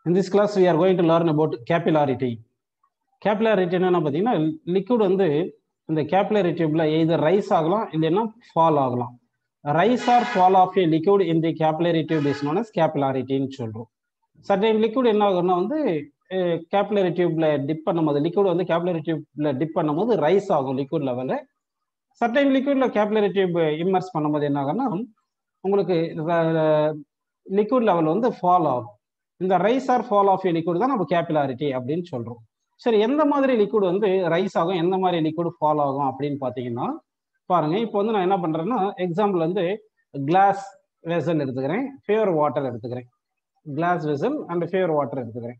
In this class, we are going to learn about capillarity. Capillarity என்னன்னா பார்த்தீங்கன்னா liquid வந்து இந்த கேபிலரி டியூப்ல எய்தர் ரைஸ் ஆகலாம் இல்லைன்னா ஃபால் ஆகலாம் rise or fall of a liquid in the capillary tube is known as கேபிலாரிட்டின்னு சொல்றோம் certain liquid என்ன ஆகும்னா வந்து கேபிலரி டியூப்ல டிப் பண்ணும்போது லிக்விட் வந்து கேபிலரி டியூப்ல டிப் பண்ணும்போது ரைஸ் ஆகும் லிக்விட் லெவலு சர்டைன் லிக்விட்ல கேபிலரி டியூப் இம்மர்ஸ் பண்ணும்போது என்ன ஆகும்னா உங்களுக்கு லிக்விட் லெவல் வந்து ஃபால் ஆகும் இந்த rise or fall of a liquid தான் நம்ம கேபிலாரிட்டி அப்படின்னு சொல்றோம் சரி எந்த மாதிரி லிக்விட் வந்து ரைஸ் ஆகும் எந்த மாதிரி லிக்விட் ஃபால் ஆகும் அப்படின்னு பார்த்தீங்கன்னா பாருங்க இப்போ வந்து நான் என்ன பண்றேன்னா எக்ஸாம்பிள் வந்து கிளாஸ் வெசல் எடுத்துக்கிறேன் ஃபேவர் வாட்டர் எடுத்துக்கிறேன் glass vessel and pure water எடுத்துக்கிறேன்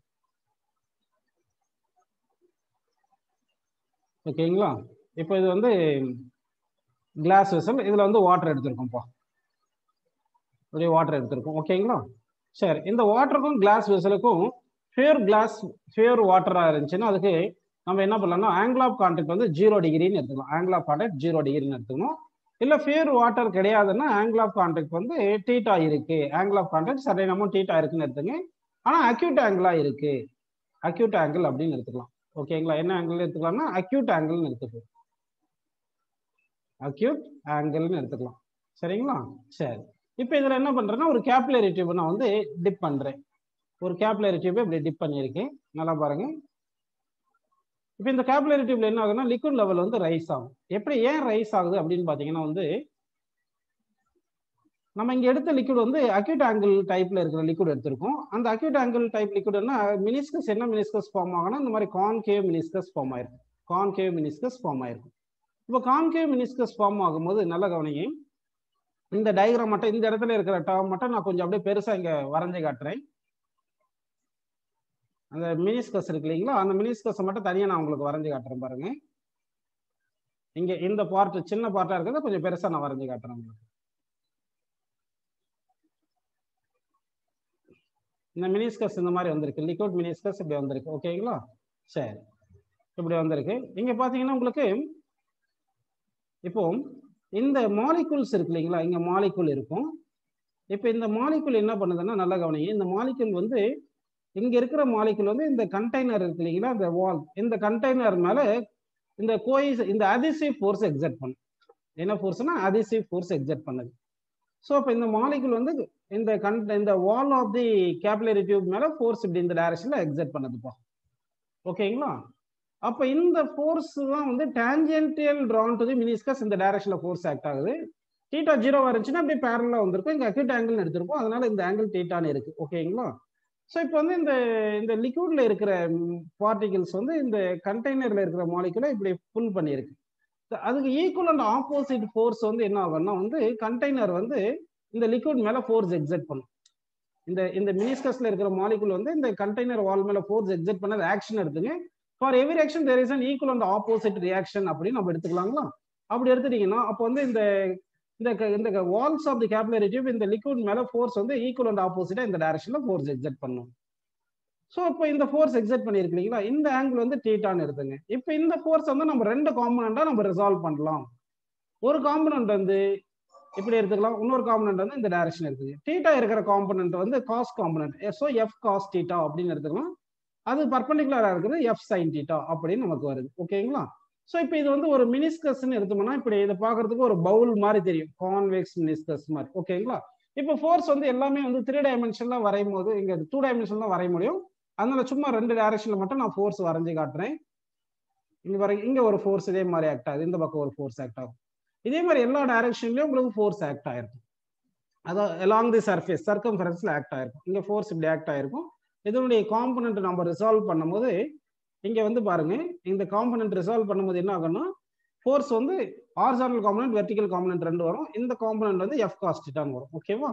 ஓகேங்களா இப்போ இது வந்து கிளாஸ் வெசல் இதுல வந்து வாட்டர் எடுத்திருக்கோம்ப்பா ஒரே வாட்டர் எடுத்திருக்கோம் ஓகேங்களா சரி இந்த வாட்டருக்கும் கிளாஸ் வெசலுக்கும் ஃபியூர் கிளாஸ் ஃபியூர் வாட்டராக இருந்துச்சுன்னா அதுக்கு நம்ம என்ன பண்ணலாம்னா ஆங்கிள் ஆஃப் கான்டாக்ட் வந்து ஜீரோ டிகிரின்னு எடுத்துக்கலாம் ஆங்கிள் ஆஃப் கான்டாக்ட் ஜீரோ டிகிரின்னு எடுத்துக்கணும் இல்லை ஃபியூர் வாட்டர் கிடையாதுன்னா ஆங்கிள் ஆஃப் கான்டாக்ட் வந்து டீட்டா இருக்கு ஆங்கிள் ஆஃப் கான்டாக்ட் சரி நம்ம டீட்டா இருக்குன்னு எடுத்துங்க ஆனால் அக்யூட் ஆங்கிளா இருக்கு அக்யூட் ஆங்கிள் அப்படின்னு எடுத்துக்கலாம் ஓகேங்களா என்ன ஆங்கிள் எடுத்துக்கலாம்னா அக்யூட் ஆங்கிள்னு எடுத்துக்கலாம் அக்யூட் ஆங்கிள்னு எடுத்துக்கலாம் சரிங்களா சரி இப்போ இதில் என்ன பண்ணுறேன்னா ஒரு கேப்லரி டியூப் நான் வந்து டிப் பண்ணுறேன் ஒரு கேப்லரி டியூப் இப்படி டிப் பண்ணியிருக்கேன் நல்லா பாருங்க இப்போ இந்த கேப்லரி டியூப்ல என்ன ஆகுதுன்னா லிக்விட் லெவல் வந்து ரைஸ் ஆகும் எப்படி ஏன் ரைஸ் ஆகுது அப்படின்னு பார்த்தீங்கன்னா வந்து நம்ம இங்க எடுத்த லிக்விட் வந்து அக்யூட் ஆங்கிள் டைப்ல இருக்கிற லிக்விட் எடுத்திருக்கோம் அந்த அக்யூட் ஆங்கிள் டைப் லிக்விட்னா மினிஸ்கஸ் என்ன மினிஸ்கஸ் ஃபார்ம் ஆகும்னா இந்த மாதிரி கான்கேவ் மினிஸ்கஸ் ஃபார்ம் ஆயிருக்கும் கான்கேவ் மினிஸ்கஸ் ஃபார்ம் ஆயிருக்கும் இப்போ கான்கேவ் மினிஸ்கஸ் ஃபார்ம் ஆகும்போது நல்ல கவனிங்க இந்த டயக்ராம் மட்டும் இந்த இடத்துல இருக்கிற டேர்ம் மட்டும் நான் கொஞ்சம் அப்படியே பெருசா இங்க வரைஞ்சு காட்டுறேன் அந்த மினிஸ்கஸ் இருக்கு இல்லைங்களா அந்த மினிஸ்கஸை மட்டும் தனியாக நான் உங்களுக்கு வரைஞ்சு காட்டுறேன் பாருங்க இங்க இந்த பார்ட் சின்ன பார்ட்டா இருக்கிறத கொஞ்சம் பெருசா நான் வரைஞ்சு காட்டுறேன் உங்களுக்கு இந்த மினிஸ்கஸ் இந்த மாதிரி வந்திருக்கு லிக்விட் மினிஸ்கஸ் இப்படி வந்திருக்கு ஓகேங்களா சரி இப்படி வந்திருக்கு இங்க பாத்தீங்கன்னா உங்களுக்கு இப்போ இந்த மாலிகுல்ஸ் இருக்கு இல்லைங்களா இங்க மாலிகுல் இருக்கும் இப்போ இந்த மாலிகுல் என்ன பண்ணுதுன்னா நல்லா கவனிங்க இந்த மாலிகுல் வந்து இங்க இருக்கிற மாலிகுல் வந்து இந்த கண்டெய்னர் இருக்கு இல்லைங்களா இந்த வால் இந்த கண்டெய்னர் மேல இந்த கோயிஸ் இந்த அதிசிவ் ஃபோர்ஸ் எக்ஸட் பண்ணும் என்ன ஃபோர்ஸ்னா அதிசிவ் ஃபோர்ஸ் எக்ஸட் பண்ணுது ஸோ அப்போ இந்த மாலிகுல் வந்து இந்த கன் இந்த wall of the capillary tube மேல ஃபோர்ஸ் இப்படி இந்த டைரக்ஷன்ல எக்ஸட் பண்ணுதுப்பா ஓகேங்களா அப்போ இந்த ஃபோர்ஸ் தான் வந்து tangential drawn to the meniscus இந்த டைரக்ஷன்ல ஃபோர்ஸ் ஆக்ட் ஆகுது டீட்டா ஜீரோ இருந்துச்சுன்னா அப்படியே பேரலா வந்திருக்கும் இங்க அக்யூட் ஆங்கிள் எடுத்திருப்போம் அதனால இந்த ஆங்கிள் டீட்டான்னு இருக்கு ஓகேங்களா ஸோ இப்போ வந்து இந்த இந்த லிக்விட்ல இருக்கிற பார்ட்டிகிள்ஸ் வந்து இந்த கண்டெய்னர்ல இருக்கிற மாலிகுலை இப்படி புல் பண்ணியிருக்கு அதுக்கு ஈக்குவல் அண்ட் ஆப்போசிட் ஃபோர்ஸ் வந்து என்ன ஆகும்னா வந்து கண்டெய்னர் வந்து இந்த லிக்விட் மேல ஃபோர்ஸ் எக்ஸட் பண்ணும் இந்த இந்த மினிஸ்கஸ்ல இருக்கிற மாலிகுல் வந்து இந்த கண்டெய்னர் வால் மேல ஃபோர்ஸ் எக்ஸட் பண்ண ஆக்ஷன் எடுத்துங்க for every action there is an equal and opposite reaction அப்படின்னு நம்ம எடுத்துக்கலாங்களா அப்படி எடுத்துட்டீங்கன்னா அப்போ வந்து இந்த இந்த இந்த walls of the capillary tube இந்த லிக்விட் மேல ஃபோர்ஸ் வந்து ஈக்குவல் அண்ட் ஆப்போசிட்டா இந்த டைரக்ஷன்ல ஃபோர்ஸ் எக்ஸட் பண்ணும் ஸோ இப்போ இந்த ஃபோர்ஸ் எக்ஸட் பண்ணிருக்கு இல்லைங்களா இந்த ஆங்கிள் வந்து டீட்டான்னு எடுத்துங்க இப்போ இந்த ஃபோர்ஸ் வந்து நம்ம ரெண்டு காம்பனண்டா நம்ம ரிசால்வ் பண்ணலாம் ஒரு காம்பனண்ட் வந்து இப்படி எடுத்துக்கலாம் இன்னொரு காம்பனண்ட் வந்து இந்த டைரக்ஷன் எடுத்துங்க டீட்டா இருக்கிற காம்பனண்ட் வந்து cos component so F cos theta அப்படின்னு எடுத்துக்கலாம் அது பர்பண்டிகுலரா இருக்குது எஃப் சைன் டீட்டா அப்படின்னு நமக்கு வருது ஓகேங்களா ஸோ இப்போ இது வந்து ஒரு மினிஸ்கஸ்ன்னு எடுத்தோம்னா இப்படி இதை பார்க்கறதுக்கு ஒரு பவுல் மாதிரி தெரியும் கான்வெக்ஸ் மினிஸ்கஸ் மாதிரி ஓகேங்களா இப்போ ஃபோர்ஸ் வந்து எல்லாமே வந்து த்ரீ டைமென்ஷன்ல வரையும் போது இங்க டூ டைமென்ஷன் தான் வரைய முடியும் அதனால சும்மா ரெண்டு டைரக்ஷன்ல மட்டும் நான் ஃபோர்ஸ் வரைஞ்சு காட்டுறேன் இங்க வரை இங்க ஒரு ஃபோர்ஸ் இதே மாதிரி ஆக்ட் ஆகுது இந்த பக்கம் ஒரு ஃபோர்ஸ் ஆக்ட் ஆகும் இதே மாதிரி எல்லா டைரக்ஷன்லயும் உங்களுக்கு ஃபோர்ஸ் ஆக்ட் ஆயிருக்கும் அதான் எலாங் தி சர்ஃபேஸ் சர்க்கம்ஃபரன்ஸ்ல ஆக்ட் ஆயிருக்கும் இங்க ஃபோர்ஸ் இப்படி ஆக்ட் ஆயிருக்கும் இதனுடைய காம்பனண்ட் நம்ம ரிசால்வ் பண்ணும்போது இங்க வந்து பாருங்க இந்த காம்பனண்ட் ரிசால்வ் பண்ணும்போது என்ன ஆகும்னா ஃபோர்ஸ் வந்து ஆர்சானல் காம்பனண்ட் வெர்டிகல் காம்பனண்ட் ரெண்டு வரும் இந்த காம்பனண்ட் வந்து எஃப் காஸ்டிட்டான்னு வரும் ஓகேவா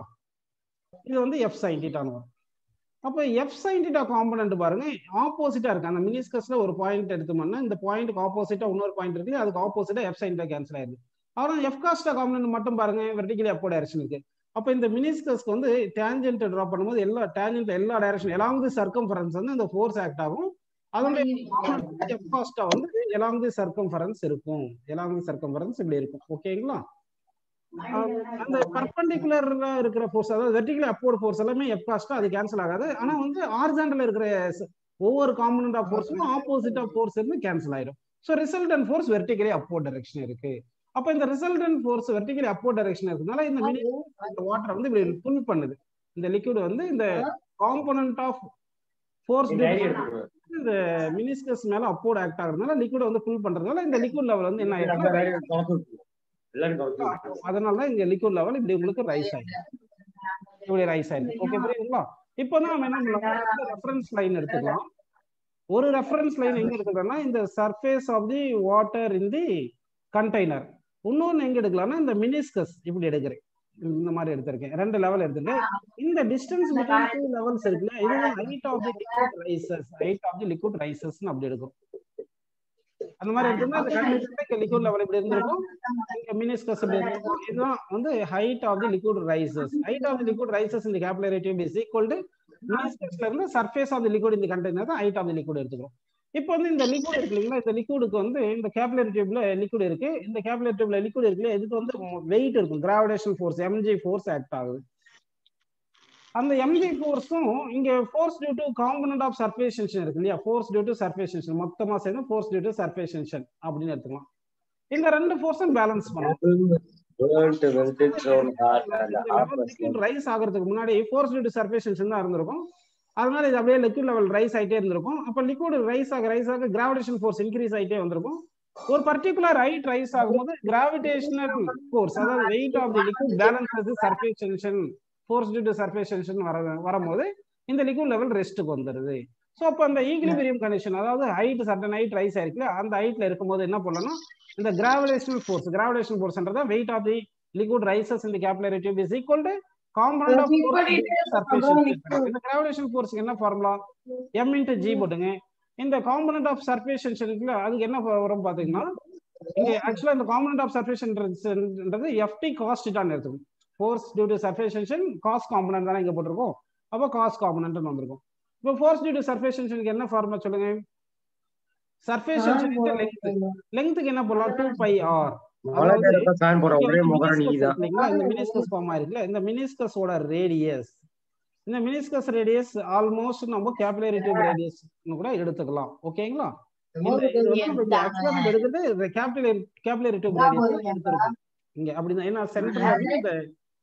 இது வந்து எஃப் சைன்டிட்டான்னு வரும் அப்போ எஃப் சைன்டிட்டா காம்பனண்ட் பாருங்க ஆப்போசிட்டா இருக்கு அந்த மினிஸ்கஸ்ல ஒரு பாயிண்ட் எடுத்தோம்னா இந்த பாயிண்ட்க்கு ஆப்போசிட்டா இன்னொரு பாயிண்ட் இருக்கு அதுக்கு ஆப்போசிட்டா எஃப் சைன்டா கேன்சல் ஆயிருக்கு ஆனால் எஃப் காஸ்டா காம்பனண்ட் மட்டும் பாருங்க வெர்டிகலி அப்போ டைரக்ஷன் இருக்கு அப்போ இந்த மினிஸ்கஸ்க்கு வந்து டேஞ்சென்ட் ட்ரா பண்ணும்போது எல்லா டேஞ்சென்ட் எல்லா டைரக்ஷன் எலாங் தி சர்க்கம்ஃபரன்ஸ் வந்து இந்த ஃபோர்ஸ் ஆக்ட் ஆகும் அதனுடைய எஃப் காஸ்டா வந்து எலாங் தி சர்க்கம்ஃபரன்ஸ் இருக்கும் எலாங் தி சர்க்கம்ஃபரன்ஸ் இப்படி இருக்கும் ஓகேங்களா அந்த பர்பண்டிகுலரா இருக்கிற ஃபோர்ஸ் அதாவது வெர்டிகலி அப்வர்ட் ஃபோர்ஸ் எல்லாமே எப்பாஸ்டா அது கேன்சல் ஆகாது ஆனா வந்து ஆர்ஜாண்டல் இருக்கிற ஸ்- ஒவ்வொரு காம்பனண்ட் ஆஃப் ஃபோர்ஸும் ஆப்போசிட் ஆஃப் ஃபோர்ஸ் இருந்து கேன்சல் ஆயிடும் so resultant force vertically upward direction இருக்கு அப்ப இந்த resultant force vertically upward direction இருக்கிறதுனால இந்த மினி வாட்டரை வந்து இப்படி புல் பண்ணுது இந்த லிக்விட் வந்து இந்த காம்பனண்ட் ஆஃப் ஃபோர்ஸ் இந்த மினிஸ்கஸ் மேல அப்போர்ட் ஆக்ட் ஆகுறதுனால லிக்விட் வந்து புல் பண்றதுனால இந்த லிக்விட் லெவல் வந்து என்ன ஆயிடும் அதனால தான் இங்க லிக்விட் லெவல் இப்படி உங்களுக்கு ரைஸ் ஆயிடும் இப்படி ரைஸ் ஆயிடும் ஓகே புரியுதுங்களா இப்போ தான் நம்ம என்ன பண்ணலாம் ரெஃபரன்ஸ் லைன் எடுத்துக்கலாம் ஒரு ரெஃபரன்ஸ் லைன் எங்க எடுத்துக்கலாம்னா இந்த surface of the water in the container இன்னொன்னு எங்க எடுக்கலாம்னா இந்த மினிஸ்கஸ் இப்படி எடுக்கிறேன் இந்த மாதிரி எடுத்திருக்கேன் ரெண்டு லெவல் எடுத்துட்டு இந்த டிஸ்டன்ஸ் பிட்வீன் டூ லெவல்ஸ் இருக்குல்ல இதுதான் height of the liquid rises height of the liquid rises அப்படி எடுக்கும் அந்த மாதிரி எடுத்தோம்னா இந்த கண்டெய்னர்ல லிக்விட் லெவல் இப்படி இருந்திருக்கும் இங்க மினிஸ்கஸ் இப்படி இருந்திருக்கும் இதுதான் வந்து height of the liquid rises height of the liquid rises இந்த capillary tube is equal to மினிஸ்கஸ்ல இருந்து சர்ஃபேஸ் ஆஃப் தி லிக்விட் இந்த கண்டெய்னர் தான் ஹைட் ஆஃப் தி லிக்விட் எடுத்துக்கிறோம் இப்போ வந்து இந்த லிக்விட் இருக்கு இல்லைங்களா இந்த லிக்விடுக்கு வந்து இந்த கேபிலரி டியூப்ல லிக்விட் இருக்கு இந்த கேபிலரி டியூப்ல லிக்விட் இருக்குல்ல இதுக்கு வந்து வெயிட் இருக்கும் gravitation force mg force act ஆகுது அந்த எம்ஜி ஃபோர்ஸும் இங்க force due to component of surface tension இருக்கு இல்லையா force due to surface tension மொத்தமா சேர்ந்து force due to surface tension அப்படின்னு எடுத்துக்கலாம் இந்த ரெண்டு ஃபோர்ஸும் பேலன்ஸ் பண்ணணும் ரைஸ் ஆகிறதுக்கு முன்னாடி force due to surface tension தான் இருந்திருக்கும் அதனால இது அப்படியே லிக்விட் லெவல் ரைஸ் ஆயிட்டே இருந்திருக்கும் அப்ப லிக்விட் ரைஸ் ஆக ரைஸ் ஆக கிராவிடேஷன் ஃபோர்ஸ் இன்க்ரீஸ் ஆயிட்டே வந்திருக்கும் ஒரு பர்டிகுலர் ஹைட் ரைஸ் ஆகும்போது கிராவிடேஷனல் ஃபோர்ஸ் அதாவது weight of the liquid balance surface tension force due to surface tension வர வரும்போது இந்த லிக்விட் லெவல் ரெஸ்ட்டுக்கு வந்துருது ஸோ அப்போ அந்த ஈக்லிபிரியம் கண்டிஷன் அதாவது ஹைட் சர்டன் ஹைட் ரைஸ் ஆயிருக்குல்ல அந்த ஹைட்ல இருக்கும்போது என்ன பண்ணலாம் இந்த கிராவிடேஷனல் ஃபோர்ஸ் கிராவிடேஷன் ஃபோர்ஸ்ன்றத weight of the liquid rises இந்த capillary tube is equal to component of surface இந்த கிராவிடேஷன் ஃபோர்ஸ்க்கு என்ன ஃபார்முலா எம் இன்ட்டு ஜி போட்டுங்க இந்த காம்பனண்ட் ஆஃப் சர்ஃபேஸ் டென்ஷனுக்குல அதுக்கு என்ன வரும் பாத்தீங்கன்னா இங்க ஆக்சுவலா இந்த காம்பனண்ட் ஆஃப் சர்ஃபேஸ்ன்றது எஃப்டி காஸ்ட் தான் எடுத்துக்கும் force due to surface tension cos theta component தானே இங்க போட்டிருக்கோம் அப்போ காஸ்ட் காம்பனண்ட் வந்திருக்கும் இப்போ ஃபோர்ஸ் டியூ டு சர்ஃபேஸ் டென்ஷனுக்கு என்ன ஃபார்முலா சொல்லுங்க சர்ஃபேஸ் டென்ஷன் லெங்த் லெங்த்துக்கு என்ன போடலாம் டூ பை ஆர் இந்த மினிஸ்கஸ் ஃபார்ம் ஆயிருக்குல்ல இந்த மினிஸ்கஸோட ரேடியஸ் இந்த மினிஸ்கஸ் ரேடியஸ் ஆல்மோஸ்ட் நம்ம கேபிலரி டியூப் ரேடியஸ் கூட எடுத்துக்கலாம் ஓகேங்களா இந்த இது வந்து நம்ம ஆக்சுவலா நம்ம எடுக்கிறது கேபிலரி கேபிலரி டியூப் ரேடியஸ் எடுத்திருக்கோம் இங்க அப்படிதான் ஏன்னா சென்டர்ல வந்து இந்த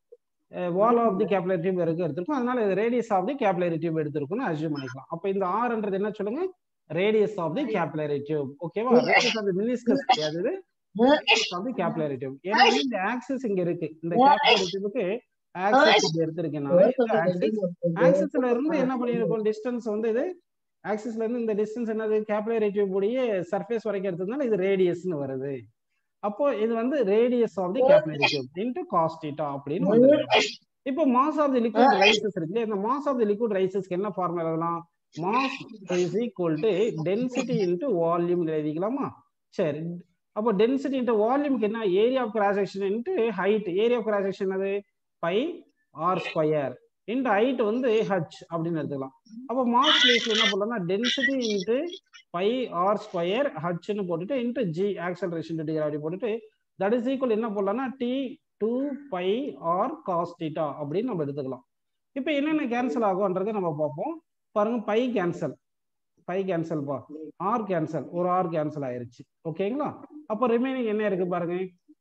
wall of the capillary tube இருக்கு எடுத்திருக்கோம் அதனால இது radius of the capillary tube எடுத்திருக்கும்னு அசியூம் பண்ணிக்கலாம் அப்ப இந்த ஆர்ன்றது என்ன சொல்லுங்க radius of the capillary tube ஓகேவா ரேடியஸ் ஆஃப் தி மினிஸ்கஸ் கிடையாது இது ஆஃப் தி கேபிலரி டியூப் ஏன்னா இந்த ஆக்சிஸ் இங்க இருக்கு இந்த கேபிலரி டியூபுக்கு ஆக்சிஸ் இப்படி எடுத்திருக்கேன் நான் இந்த ஆக்சிஸ் ஆக்சிஸ்ல இருந்து என்ன பண்ணிருக்கோம் டிஸ்டன்ஸ் வந்து இது ஆக்சிஸ்ல இருந்து இந்த டிஸ்டன்ஸ் என்னது கேபிலரி டியூப் உடைய சர்ஃபேஸ் வரைக்கும் எடுத்ததுனால இது ரேடியஸ்னு வருது அப்போ இது வந்து radius of the capillary tube into cos theta அப்படின்னு வந்து இப்போ mass of the liquid rises இருக்கு இந்த மாஸ் ஆஃப் தி லிக்விட் ரைசஸ்க்கு என்ன ஃபார்முலா எழுதலாம் mass is equal to density into volume எழுதிக்கலாமா சரி அப்போ டென்சிட்டி இன்டு வால்யூம்க்கு என்ன area of cross section into height area of cross section அது pi r square into height வந்து ஹச் அப்படின்னு எடுத்துக்கலாம் அப்போ மாஸ் பிளேஸ்ல என்ன பண்ணலாம்னா density into pi r square ஹச்னு போட்டுட்டு into g acceleration to gravity போட்டுட்டு தட் இஸ் ஈக்குவல் என்ன பண்ணலாம்னா T two pi r cos theta அப்படின்னு நம்ம எடுத்துக்கலாம் இப்போ என்னென்ன கேன்சல் ஆகும்ன்றதை நம்ம பார்ப்போம் பாருங்க பை கேன்சல் பை கேன்சல் பா ஆர் கேன்சல் ஒரு ஆர் கேன்சல் ஆயிருச்சு ஓகேங்களா அப்போ ரிமைனிங் என்ன இருக்கு பாருங்க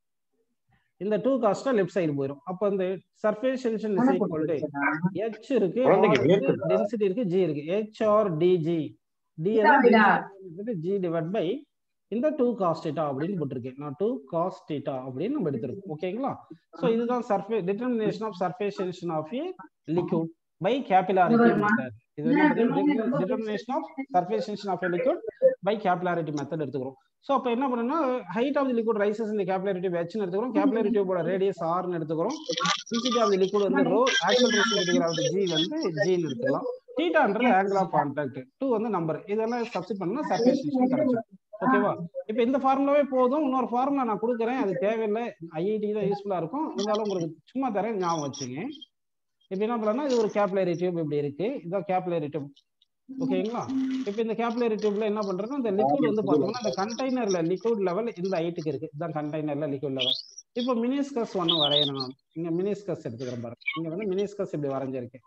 இந்த டூ காஸ்டா லெஃப்ட் சைடு போயிடும் அப்போ இந்த surface tension is equal to h இருக்கு டென்சிட்டி இருக்கு ஜி இருக்கு h r dg d g divide by இந்த டூ காஸ் டீட்டா அப்படின்னு போட்டிருக்கேன் நான் டூ காஸ் டீட்டா அப்படின்னு நம்ம எடுத்திருக்கோம் ஓகேங்களா ஸோ இதுதான் surface determination of surface tension of a liquid by capillarity method இது வந்து determination of surface tension of a liquid by capillarity method எடுத்துக்கிறோம் ஸோ அப்போ என்ன பண்ணணும்னா height of the liquid rises இந்த கேபிலரி டியூப் ஹெச்னு எடுத்துக்கிறோம் கேபிலரி டியூபோட ரேடியஸ் ஆர்னு எடுத்துக்கிறோம் டென்சிட்டி ஆஃப் தி லிக்விட் வந்து ரோ ஆக்சலரேஷன் கிராவிட்டி ஜி வந்து ஜின்னு எடுத்துக்கலாம் தீட்டான்றது ஆங்கிள் ஆஃப் கான்டாக்ட் டூ வந்து நம்பர் இதெல்லாம் சப்ஸ்டிட் பண்ணா சர்ஃபேஸ் டென்ஷன் கிடைச்சிடும் ஓகேவா இப்போ இந்த ஃபார்முலாவே போதும் இன்னொரு ஃபார்முலா நான் கொடுக்குறேன் அது தேவையில்லை ஐஐடி தான் யூஸ்ஃபுல்லா இருக்கும் இருந்தாலும் உங்களுக்கு சும்மா தரேன் ஞாபகம் வச்சுங்க இப்போ என்ன பண்ணலாம் இது ஒரு கேப்லரி டியூப் இப்படி இருக்கு இதுதான் கேப்லரி டியூப் ஓகேங்களா இப்போ இந்த கேப்லரி டியூப்ல என்ன பண்றோம்னா இந்த லிக்விட் வந்து பார்த்தோம்னா இந்த கண்டெய்னர்ல லிக்விட் லெவல் இந்த ஹைட்டுக்கு இருக்கு இதுதான் கண்டெய்னர்ல லிக்விட் லெவல் இப்போ மினிஸ்கஸ் ஒன்று வரையணும் நான் இங்க மினிஸ்கஸ் எடுத்துக்கிறேன் பாருங்க இங்க வந்து மினிஸ்கஸ் இப்படி வரைஞ்சிருக்கேன்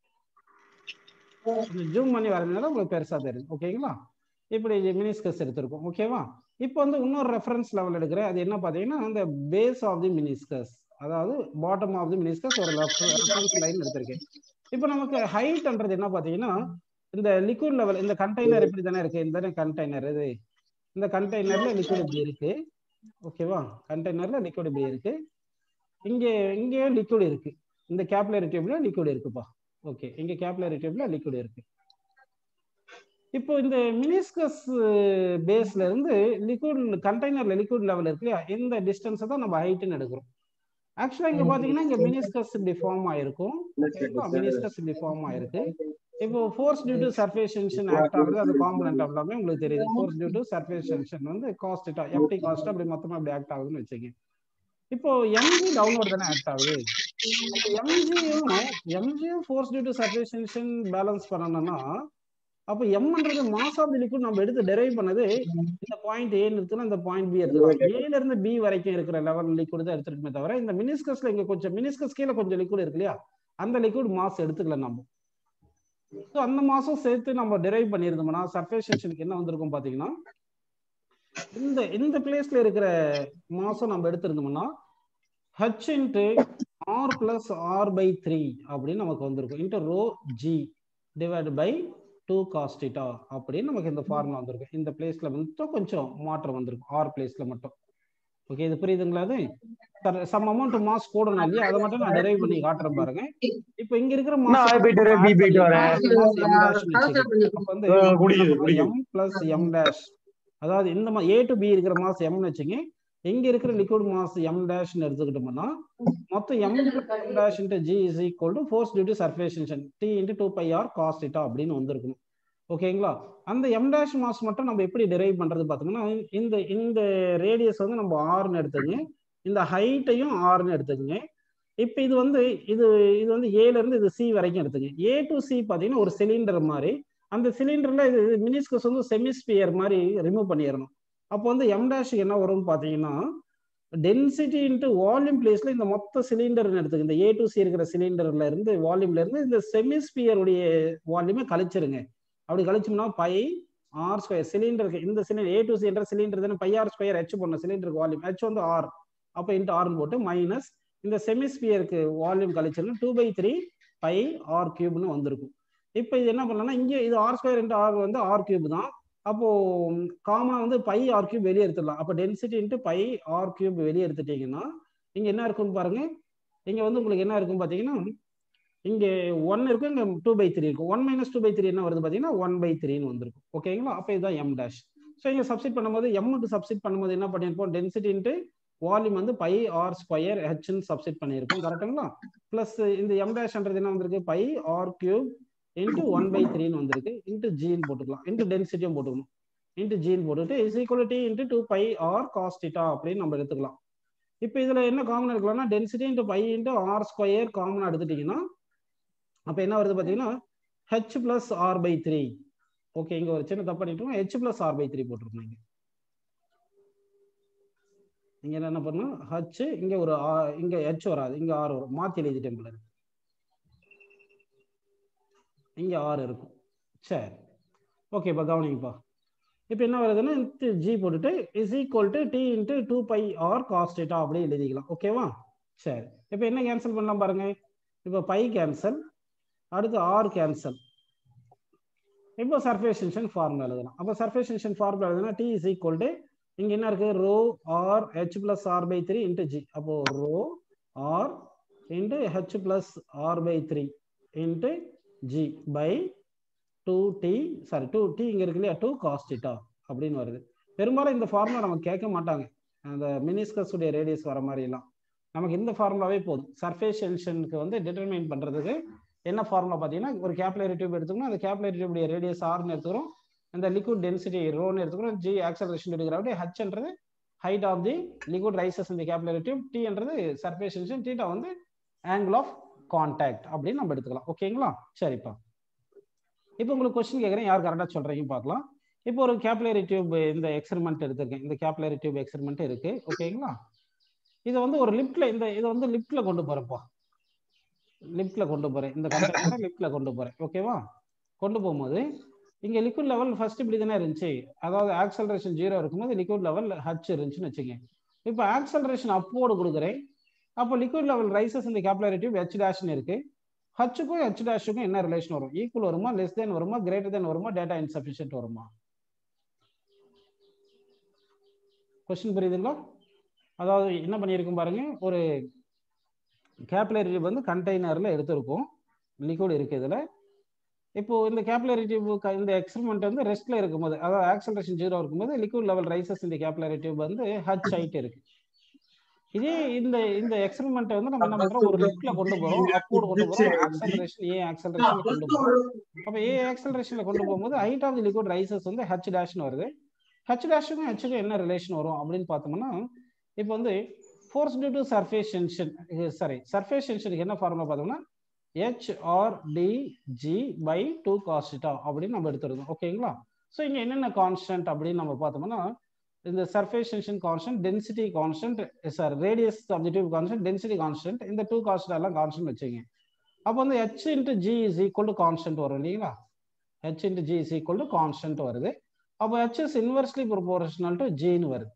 ஜூம் பண்ணி வரைஞ்சதால உங்களுக்கு பெருசா தெரியும் ஓகேங்களா இப்படி மினிஸ்கஸ் எடுத்திருக்கோம் ஓகேவா இப்போ வந்து இன்னொரு ரெஃபரன்ஸ் லெவல் எடுக்கிறேன் அது என்ன பார்த்தீங்கன்னா அந்த பேஸ் ஆஃப் தி மினிஸ்கஸ் அதாவது பாட்டம் ஆஃப் தி மினிஸ்கஸ் ஒரு ரெஃபரன்ஸ் லைன் எடுத்திருக்கேன் இப்போ நமக்கு ஹைட்ன்றது என்ன பார்த்தீங்கன்னா இந்த லிக்விட் லெவல் இந்த கண்டெய்னர் இப்படி தானே இருக்கு இந்த கண்டெய்னர் இது இந்த கண்டெய்னர்ல லிக்விட் இப்படி இருக்கு ஓகேவா கண்டெய்னர்ல லிக்விட் இப்படி இருக்கு இங்க இங்கேயும் லிக்விட் இருக்கு இந்த கேப்லரி டியூப்ல லிக்விட் இருக்குப்பா ஓகே இங்க கேப்லரி டியூப்ல லிக்விட் இருக்கு இப்போ இந்த மினிஸ்கஸ் பேஸ்ல இருந்து லிக்விட் கண்டெய்னர்ல லிக்விட் லெவல் இருக்கு இல்லையா இந்த டிஸ்டன்ஸை தான் நம்ம ஹைட்னு எடுக்கிறோம் ஆக்சுவலா இங்க பாத்தீங்கன்னா இங்க மினிஸ்கஸ் இப்படி ஃபார்ம் ஆயிருக்கும் மினிஸ்கஸ் இப்படி ஃபார்ம் ஆயிருக்கு இப்போ force due to surface tension act ஆகுது அது காம்பனன்ட் எல்லாமே உங்களுக்கு தெரியுது force due to surface tension வந்து காஸ்ட் எஃப்டி காஸ்ட் அப்படி மொத்தமா அப்படி ஆக்ட் ஆகுதுன்னு வச்சுக்கோங்க இப்போ எம்ஜி டவுன்லோட் தானே ஆக்ட் ஆகுது எம்ஜியும் எம்ஜியும் force due to surface tension balance பண்ணணும்னா அப்போ எம்ன்றது மாஸ் ஆஃப் தி லிக்விட் நம்ம எடுத்து டெரைவ் பண்ணது இந்த பாயிண்ட் ஏன்னு இருக்குன்னா இந்த பாயிண்ட் பி எடுத்துக்கலாம் ஏல இருந்து பி வரைக்கும் இருக்கிற லெவல் லிக்விட் தான் எடுத்துருக்குமே தவிர இந்த மினிஸ்கஸ்ல இங்க கொஞ்சம் மினிஸ்கஸ் கீழே கொஞ்சம் லிக்விட் இருக்கு இல்லையா அந்த லிக்விட் மாஸ் எடுத்துக்கல நம்ம ஸோ அந்த மாசம் சேர்த்து நம்ம டெரைவ் பண்ணியிருந்தோம்னா சர்ஃபேஸ் டென்ஷனுக்கு என்ன வந்திருக்கும் பாத்தீங்கன்னா இந்த இந்த பிளேஸ்ல இருக்கிற மாசம் நம்ம எடுத்திருந்தோம்னா h into r plus r by three அப்படின்னு நமக்கு வந்திருக்கும் into rho g divide by two cos theta அப்படின்னு நமக்கு இந்த ஃபார்முலா வந்திருக்கும் இந்த பிளேஸ்ல மட்டும் கொஞ்சம் மாற்றம் வந்திருக்கும் ஆர் பிளேஸ்ல மட்டும் ஓகே இது புரியுதுங்களா அது சம் அமௌண்ட் மாஸ் போடணும் இல்லையா அதை மட்டும் நான் டெரைவ் பண்ணி காட்டுறேன் பாருங்க இப்போ இங்க இருக்கிற எம் பிளஸ் எம் டேஷ் அதாவது இந்த ஏ டு பி இருக்கிற மாஸ் எம்னு வச்சுங்க இங்க இருக்கிற லிக்விட் மாஸ் எம் டேஷ்னு எடுத்துக்கிட்டோம்னா மொத்தம் m m dash into G is equal to force due to surface tension T into two pi r cos theta அப்படின்னு வந்திருக்கணும் ஓகேங்களா அந்த எம் டேஷ் மாஸ் மட்டும் நம்ம எப்படி டெரைவ் பண்றது பார்த்தோம்னா இந்த இந்த ரேடியஸ் வந்து நம்ம ஆர்னு எடுத்துக்கங்க இந்த ஹைட்டையும் ஆர்னு எடுத்துக்கங்க இப்போ இது வந்து இது இது வந்து ஏல இருந்து இது சி வரைக்கும் எடுத்துங்க ஏ டு சி பார்த்தீங்கன்னா ஒரு சிலிண்டர் மாதிரி அந்த சிலிண்டர்ல இது மினிஸ்கஸ் வந்து செமிஸ்பியர் மாதிரி ரிமூவ் பண்ணிடணும் அப்போ வந்து எம் டேஷ் என்ன வரும்னு பார்த்தீங்கன்னா டென்சிட்டி இன்ட்டு வால்யூம் பிளேஸ்ல இந்த மொத்த சிலிண்டர் எடுத்துக்க இந்த ஏ டு சி இருக்கிற சிலிண்டர்ல இருந்து வால்யூம்ல இருந்து இந்த செமிஸ்பியருடைய வால்யூமை கழிச்சிருங்க அப்படி கழிச்சோம்னா பை ஆர் ஸ்கொயர் சிலிண்டருக்கு இந்த சிலிண்டர் ஏ டு சி என்ற சிலிண்டர் தானே பை ஆர் ஸ்கொயர் ஹெச் பண்ண சிலிண்டருக்கு வால்யூம் ஹெச் வந்து ஆர் அப்போ இன்ட்டு ஆர்னு போட்டு மைனஸ் இந்த செமிஸ்பியருக்கு வால்யூம் கழிச்சிருந்தா two by three pi r கியூப்னு வந்திருக்கும் இப்போ இது என்ன பண்ணலாம்னா இங்கே இது ஆர் ஸ்கொயர் இன்ட்டு ஆர் வந்து ஆர் கியூப் தான் அப்போ காமனா வந்து பை ஆர் கியூப் வெளியே எடுத்துடலாம் அப்போ density into pi r cube வெளியே எடுத்துட்டீங்கன்னா இங்க என்ன இருக்குன்னு பாருங்க இங்க வந்து உங்களுக்கு என்ன இருக்கும் பாத்தீங்கன்னா இங்க ஒன் இருக்கும் இங்க டூ பை த்ரீ இருக்கும் one minus two by three என்ன வருது பாத்தீங்கன்னா ஒன் பை த்ரீன்னு வந்திருக்கும் ஓகேங்களா அப்போ இதுதான் எம் டேஷ் ஸோ இங்க சப்ஸ்டிட் பண்ணும்போது எம்முக்கு சப்ஸ்டிட் பண்ணும்போது என்ன பண்ணியிருப்போம் டென்சிட்டி இன்ட்டு வால்யூம் வந்து பை ஆர் ஸ்கொயர் ஹெச்னு சப்ஸ்டிட் பண்ணியிருக்கோம் கரெக்டுங்களா பிளஸ் இந்த எம் டேஷ்ன்றது என்ன வந்திருக்கு pi r cube into one by த்ரீன்னு வந்திருக்கு இன்ட்டு ஜின்னு போட்டுக்கலாம் இன்ட்டு டென்சிட்டியும் போட்டுக்கணும் இன்ட்டு ஜின்னு போட்டுட்டு is equality into two pi r cos theta அப்படின்னு நம்ம எடுத்துக்கலாம் இப்போ இதுல என்ன காமன் எடுக்கலாம்னா density into pi into r square common எடுத்துட்டீங்கன்னா அப்போ என்ன வருது பார்த்தீங்கன்னா h plus r by three okay இங்க ஒரு சின்ன தப்பு பண்ணிட்டோம் h plus r by three போட்டிருக்கோம் இங்க இங்க என்ன பண்ணணும் ஹச் இங்க ஒரு இங்க ஹெச் வராது இங்க ஆர் வரும் மாத்தி எழுதிட்டேன் போல இங்க ஆறு இருக்கும் சரி ஓகே இப்போ கவனிங்கப்பா இப்போ என்ன வருதுன்னா ஜி போட்டுட்டு is equal to T into two pi r cos theta அப்படி எழுதிக்கலாம் ஓகேவா சரி இப்போ என்ன கேன்சல் பண்ணலாம் பாருங்க இப்போ பை கேன்சல் அடுத்து ஆர் கேன்சல் இப்போ சர்ஃபேஸ் டென்ஷன் ஃபார்முலா எழுதலாம் அப்போ சர்ஃபேஸ் டென்ஷன் ஃபார்முலா எழுதுனா டி இஸ் ஈக்குவல் டு இங்க என்ன இருக்கு rho r h plus r by three into g அப்போ rho r into h plus r by three into g by two T sorry two T இங்க இருக்கு இல்லையா two cos theta அப்படின்னு வருது பெரும்பாலும் இந்த ஃபார்முலா நம்ம கேட்க மாட்டாங்க அந்த மினிஸ்கஸ் உடைய ரேடியஸ் வர மாதிரி எல்லாம் நமக்கு இந்த ஃபார்முலாவே போதும் சர்ஃபேஸ் டென்ஷனுக்கு வந்து டிட்டர்மைன் பண்றதுக்கு என்ன ஃபார்முலா பார்த்தீங்கன்னா ஒரு கேப்லரி டியூப் எடுத்துக்கணும் அந்த கேப்லரி டியூப் ரேடியஸ் ஆர்னு எடுத்துக்கிறோம் இந்த லிக்விட் டென்சிட்டி ரோன்னு எடுத்துக்கிறோம் ஜி ஆக்சலரேஷன் எடுக்கிறாப்படி ஹச்ன்றது height of the liquid rises இந்த கேப்லரி டியூப் டீன்றது சர்ஃபேஸ் டென்ஷன் டீட்டா வந்து ஆங்கிள் ஆஃப் கான்டாக்ட் அப்படின்னு நம்ம எடுத்துக்கலாம் ஓகேங்களா சரிப்பா இப்போ உங்களுக்கு கொஸ்டின் கேட்குறேன் யார் கரெக்டாக சொல்கிறீங்கன்னு பார்க்கலாம் இப்போ ஒரு கேப்லரி டியூப் இந்த எக்ஸ்பெரிமெண்ட் எடுத்திருக்கேன் இந்த கேப்லரி டியூப் எக்ஸ்பெரிமெண்ட் இருக்கு ஓகேங்களா இது வந்து ஒரு லிஃப்ட்ல இந்த இதை வந்து லிஃப்ட்ல கொண்டு போறேன்ப்பா லிஃப்ட்ல கொண்டு போறேன் இந்த கண்டெய்னரை லிஃப்ட்ல கொண்டு போறேன் ஓகேவா கொண்டு போகும்போது இங்க லிக்விட் லெவல் ஃபர்ஸ்ட் இப்படி தானே இருந்துச்சு அதாவது ஆக்சலரேஷன் ஜீரோ இருக்கும்போது லிக்விட் லெவல் ஹச் இருந்துச்சுன்னு வச்சுக்கோங்க இப்போ ஆக்சலரேஷன் அப்போடு கொடுக்குறேன் அப்போ லிக்விட் லெவல் ரைசஸ் இந்த கேப்லரி டியூப் ஹெச் டேஷ்னு இருக்கு ஹச்சுக்கும் ஹெச் டேஷுக்கும் என்ன ரிலேஷன் வரும் ஈக்குவல் வருமா லெஸ் தென் வருமா கிரேட்டர் தென் வருமா டேட்டா இன்சஃபிஷியன்ட் வருமா கொஸ்டின் புரியுதுங்களா அதாவது என்ன பண்ணியிருக்கும் பாருங்க ஒரு கேப்லரி டியூப் வந்து கண்டெய்னர்ல எடுத்திருக்கோம் லிக்விட் இருக்கு இதுல இப்போ இந்த கேப்லரி டியூப் இந்த எக்ஸ்பெரிமெண்ட் வந்து ரெஸ்ட்ல இருக்கும்போது அதாவது ஆக்சலரேஷன் ஜீரோ இருக்கும்போது லிக்விட் லெவல் ரைசஸ் இந்த கேப்லரி டியூப் வந்து ஹச் ஹைட் இருக்கு இதே இந்த இந்த எக்ஸ்பெரிமெண்ட் வந்து நம்ம என்ன பண்றோம் ஒரு லிஃப்ட்ல கொண்டு போறோம் அப்போடு கொண்டு போறோம் ஆக்சலரேஷன் ஏ ஆக்சலரேஷன் கொண்டு போறோம் அப்ப ஏ ஆக்சலரேஷன்ல கொண்டு போகும்போது height of the liquid rises வந்து ஹச் டேஷ்னு வருது ஹச் டேஷுக்கும் ஹெச்சுக்கும் என்ன ரிலேஷன் வரும் அப்படின்னு பார்த்தோம்னா இப்போ வந்து force due to surface tension sorry surface டென்ஷனுக்கு என்ன ஃபார்முலா பார்த்தோம்னா h r d g by two cos theta அப்படின்னு நம்ம எடுத்துருந்தோம் ஓகேங்களா ஸோ இங்கே என்னென்ன கான்ஸ்டன்ட் அப்படின்னு நம்ம பார்த்தோம்னா இந்த surface tension constant density constant sir radius of the tube constant density constant இந்த டூ காஸ்ட் எல்லாம் கான்ஸ்டன்ட் வச்சுங்க அப்போ வந்து H into G is equal to constant வரும் இல்லைங்களா H into G is equal to constant வருது அப்போ H is inversely proportional to ஜின்னு வருது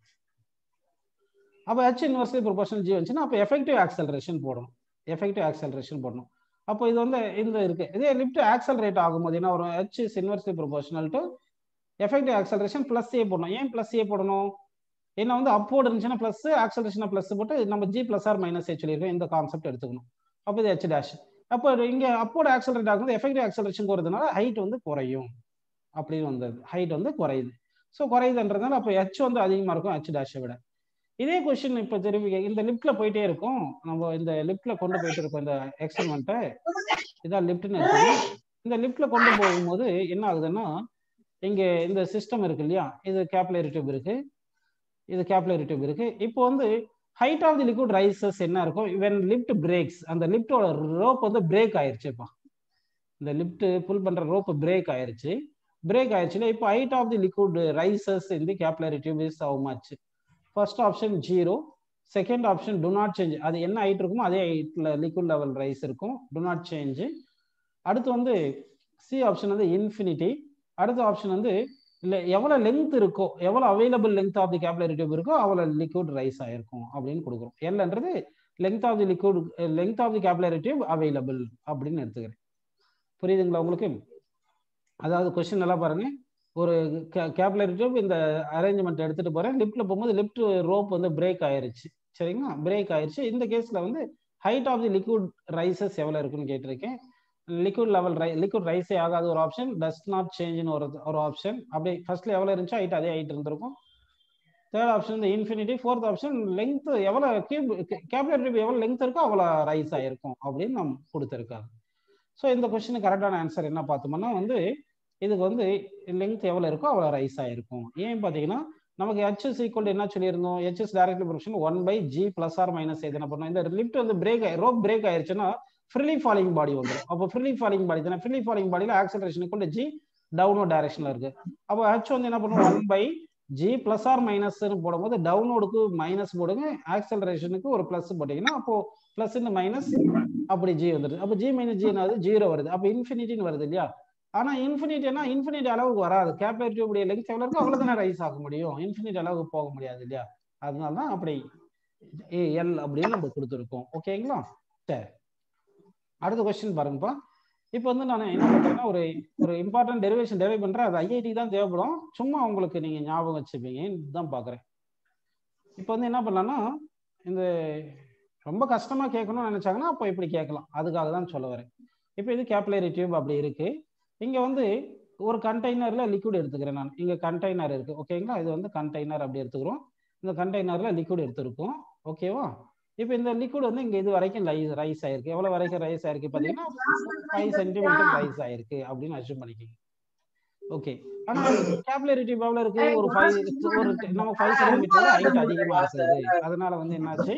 அப்போ ஹெச் இன்வெர்ஸ்லி ப்ரொபோர்ஷனல் ஜி வந்துச்சுன்னா அப்போ எஃபெக்டிவ் ஆக்சலரேஷன் போடணும் எஃபெக்டிவ் ஆக்சலரேஷன் போடணும் அப்போ இது வந்து இந்த இருக்கு இதே லிஃப்ட் ஆக்சலரேட் ஆகும்போது என்ன வரும் H is inversely proportional to effective acceleration plus A போடணும் ஏன் பிளஸ் ஏ போடணும் ஏன்னா வந்து அப்போடு இருந்துச்சுன்னா பிளஸ் ஆக்சலரேஷன் பிளஸ் போட்டு நம்ம G plus R minus A சொல்லியிருக்கோம் இந்த கான்செப்ட் எடுத்துக்கணும் அப்போ இது ஹெச் டேஷ் அப்போ இங்க அப்போடு ஆக்சலரேட் ஆகும்போது எஃபெக்டிவ் ஆக்சலரேஷன் போறதுனால ஹைட் வந்து குறையும் அப்படின்னு வந்தது ஹைட் வந்து குறையுது ஸோ குறையுதுன்றதுனால அப்போ ஹெச் வந்து அதிகமாக இருக்கும் ஹெச் டேஷை விட இதே கொஸ்டின் இப்போ திரும்பி இந்த லிப்ட்ல போயிட்டே இருக்கும் நம்ம இந்த லிப்ட்ல கொண்டு போயிட்டு இருக்கோம் இந்த எக்ஸ்பெரிமெண்ட்டை இதான் லிப்ட்னு இருக்கு இந்த லிப்ட்ல கொண்டு போகும்போது என்ன ஆகுதுன்னா இங்க இந்த சிஸ்டம் இருக்கு இல்லையா இது கேப்லரி டியூப் இருக்கு இது கேப்லரி டியூப் இருக்கு இப்போ வந்து height of the liquid rises என்ன இருக்கும் வென் லிஃப்ட் பிரேக்ஸ் அந்த லிஃப்டோட ரோப் வந்து பிரேக் ஆயிருச்சுப்பா இந்த லிஃப்ட் புல் பண்ற ரோப் பிரேக் ஆயிருச்சு பிரேக் ஆயிடுச்சுல இப்போ height of the liquid rises in the capillary tube is how much first option zero second option do not change அது என்ன ஹைட் இருக்குமோ அதே ஹைட்ல லிக்விட் லெவல் ரைஸ் இருக்கும் டு நாட் சேஞ்ச் அடுத்து வந்து சி ஆப்ஷன் வந்து இன்ஃபினிட்டி அடுத்த ஆப்ஷன் வந்து இல்லை எவ்வளோ லென்த் இருக்கோ எவ்வளோ available length of the capillary tube இருக்கோ அவ்வளோ லிக்விட் ரைஸ் ஆயிருக்கும் அப்படின்னு கொடுக்குறோம் எல்ன்றது length of the liquid length of the capillary tube available அப்படின்னு எடுத்துக்கிறேன் புரியுதுங்களா உங்களுக்கு அதாவது கொஸ்டின் நல்லா பாருங்க ஒரு கேப்லரி டியூப் இந்த அரேஞ்ச்மெண்ட் எடுத்துட்டு போறேன் லிப்ட்ல போகும்போது லிப்ட் ரோப் வந்து பிரேக் ஆயிருச்சு சரிங்களா பிரேக் ஆயிருச்சு இந்த கேஸ்ல வந்து height of the liquid rises எவ்வளவு இருக்குன்னு கேட்டிருக்கேன் லிக்விட் லெவல் ரை லிக்விட் ரைஸே ஆகாத ஒரு ஆப்ஷன் டஸ் நாட் சேஞ்ச்னு ஒரு ஒரு ஆப்ஷன் அப்படி ஃபர்ஸ்ட்ல எவ்வளவு இருந்துச்சோ ஹைட் அதே ஹைட் இருந்திருக்கும் தேர்ட் ஆப்ஷன் இந்த இன்ஃபினிட்டி ஃபோர்த் ஆப்ஷன் லென்த் எவ்வளவு கியூப் கேப்லரி டியூப் எவ்வளவு லென்த் இருக்கோ அவ்வளோ ரைஸ் ஆயிருக்கும் அப்படின்னு நம்ம கொடுத்துருக்காங்க ஸோ இந்த கொஸ்டினுக்கு கரெக்டான ஆன்சர் என்ன பார்த்தோம்னா வந்து இதுக்கு வந்து லென்த் எவ்வளோ இருக்கோ அவ்வளோ ரைஸ் ஆயிருக்கும் ஏன் பார்த்தீங்கன்னா நமக்கு ஹெச்எஸ் ஈக்குவல் என்ன சொல்லியிருந்தோம் H S directly proportional one by G plus R minus எது என்ன பண்ணோம் இந்த லிஃப்ட் வந்து பிரேக் ரோப் பிரேக் ஆயிருச்சுன்னா ஃப்ரீலி ஃபாலிங் பாடி வந்துடும் அப்போ ஃப்ரீலி ஃபாலிங் பாடி தானே ஃப்ரீலி ஃபாலிங் பாடியில் ஆக்சலரேஷன் ஈக்குவல் ஜி டவுனோ டைரக்ஷன்ல இருக்கு அப்போ ஹெச் வந்து என்ன பண்ணும் one by G plus R மைனஸ்னு போடும்போது டவுனோடுக்கு மைனஸ் போடுங்க ஆக்சலரேஷனுக்கு ஒரு பிளஸ் போட்டீங்கன்னா அப்போ பிளஸ் இந்த மைனஸ் அப்படி ஜி வந்துடுது அப்போ ஜி மைனஸ் ஜி என்னது ஜீரோ வருது அப்போ இன்ஃபினிட்டின்னு வருது இல்லையா ஆனா இன்ஃபினிட்டினா இன்ஃபினிட் அளவுக்கு வராது கேப்லர் டியூபுடைய லெங்க் எவ்வளவு இருக்கோ அவ்வளவு தானே ரைஸ் ஆக முடியும் இன்ஃபினிட் அளவுக்கு போக முடியாது இல்லையா அதனால தான் அப்படி எல் அப்படின்னு நம்ம கொடுத்துருக்கோம் ஓகேங்களா சரி அடுத்த கொஸ்டின் பாருங்கப்பா இப்போ வந்து நான் என்ன பண்றேன்னா ஒரு ஒரு இம்பார்ட்டன்ட் டெரிவேஷன் டெரைவ் பண்றேன் அது ஐஐடி தான் தேவைப்படும் சும்மா உங்களுக்கு நீங்க ஞாபகம் வச்சுப்பீங்க தான் பாக்குறேன் இப்போ வந்து என்ன பண்ணலாம்னா இந்த ரொம்ப கஷ்டமா கேட்கணும்னு நினைச்சாங்கன்னா அப்போ இப்படி கேட்கலாம் அதுக்காக தான் சொல்ல வரேன் இப்போ இது கேப்லரி டியூப் அப்படி இருக்கு இங்க வந்து ஒரு கண்டெய்னர்ல லிக்விட் எடுத்துக்கிறேன் நான் இங்க கண்டெய்னர் இருக்கு ஓகேங்களா இது வந்து கண்டெய்னர் அப்படி எடுத்துக்கிறோம் இந்த கண்டெய்னர்ல லிக்விட் எடுத்திருக்கோம் ஓகேவா இப்போ இந்த லிக்விட் வந்து இங்க இது வரைக்கும் ரைஸ் ஆயிருக்கு எவ்வளவு வரைக்கும் ரைஸ் ஆயிருக்கு பாத்தீங்கன்னா ஃபைவ் சென்டிமீட்டர் ரைஸ் ஆயிருக்கு அப்படின்னு அசியூம் பண்ணிக்கோங்க ஓகே ஆனா கேப்லரி டியூப் எவ்வளவு இருக்கு ஒரு ஃபைவ் ஒரு நம்ம ஃபைவ் சென்டிமீட்டர் ஹைட் அதிகமா இருக்குது அதனால வந்து என்னாச்சு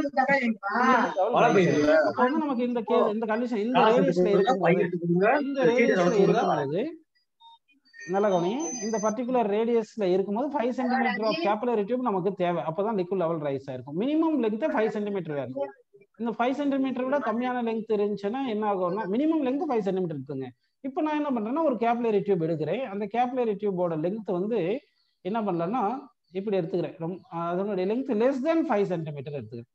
அப்ப வந்து நமக்கு இந்த கே இந்த கண்டிஷன் இந்த ரேடியஸ்ல இருக்கும்போது இந்த ரேடியஸ்ல இருக்கும்போது நல்ல கவனிங்க இந்த பர்டிகுலர் ரேடியஸ்ல இருக்கும்போது five centimetre of capillary tube நமக்கு தேவை அப்பதான் லிக்விட் லெவல் ரைஸ் ஆயிருக்கும் மினிமம் லெங்த் ஃபைவ் சென்டிமீட்டர் வேணும் இந்த ஃபைவ் சென்டிமீட்டர் விட கம்மியான லெங்த் இருந்துச்சுன்னா என்ன ஆகும்னா மினிமம் லெங்த் ஃபைவ் சென்டிமீட்டர் இருக்குங்க இப்போ நான் என்ன பண்றேன்னா ஒரு கேப்லரி டியூப் எடுக்கிறேன் அந்த கேப்லரி டியூபோட லெங்த் வந்து என்ன பண்ணலன்னா இப்படி எடுத்துக்கிறேன் ரொம்ப அதனுடைய length less than five centimetre எடுத்துக்கிறேன்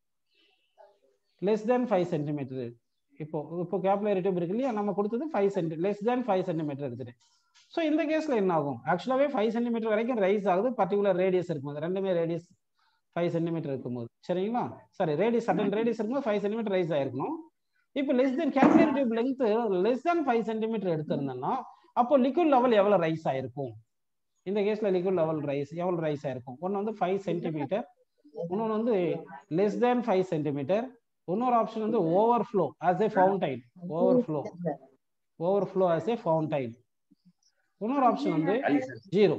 லெஸ் தேன் ஃபைவ் சென்டிமீட்டர் இப்போ இப்போ கேப்லரி டியூப் இருக்கு இல்லையா நம்ம கொடுத்தது five centi less than five centimetre எடுத்துட்டேன் ஸோ இந்த கேஸ்ல என்ன ஆகும் ஆக்சுவலாவே ஃபைவ் சென்டிமீட்டர் வரைக்கும் ரைஸ் ஆகுது பர்டிகுலர் ரேடியஸ் இருக்கும்போது ரெண்டுமே ரேடியஸ் ஃபைவ் சென்டிமீட்டர் இருக்கும்போது சரிங்களா சாரி ரேடியஸ் சட்டன் ரேடியஸ் இருக்கும்போது ஃபைவ் சென்டிமீட்டர் ரைஸ் ஆயிருக்கணும் இப்போ less than capillary tube length less than five centimetre எடுத்திருந்தோம்னா அப்போ லிக்விட் லெவல் எவ்வளவு ரைஸ் ஆயிருக்கும் இந்த கேஸ்ல லிக்விட் லெவல் ரைஸ் எவ்வளவு ரைஸ் ஆயிருக்கும் ஒன்று வந்து ஃபைவ் சென்டிமீட்டர் இன்னொன்று வந்து லெஸ் தேன் ஃபைவ் சென்டிமீட்டர் இன்னொரு ஆப்ஷன் வந்து overflow as a fountain overflow overflow as a fountain இன்னொரு ஆப்ஷன் வந்து ஜீரோ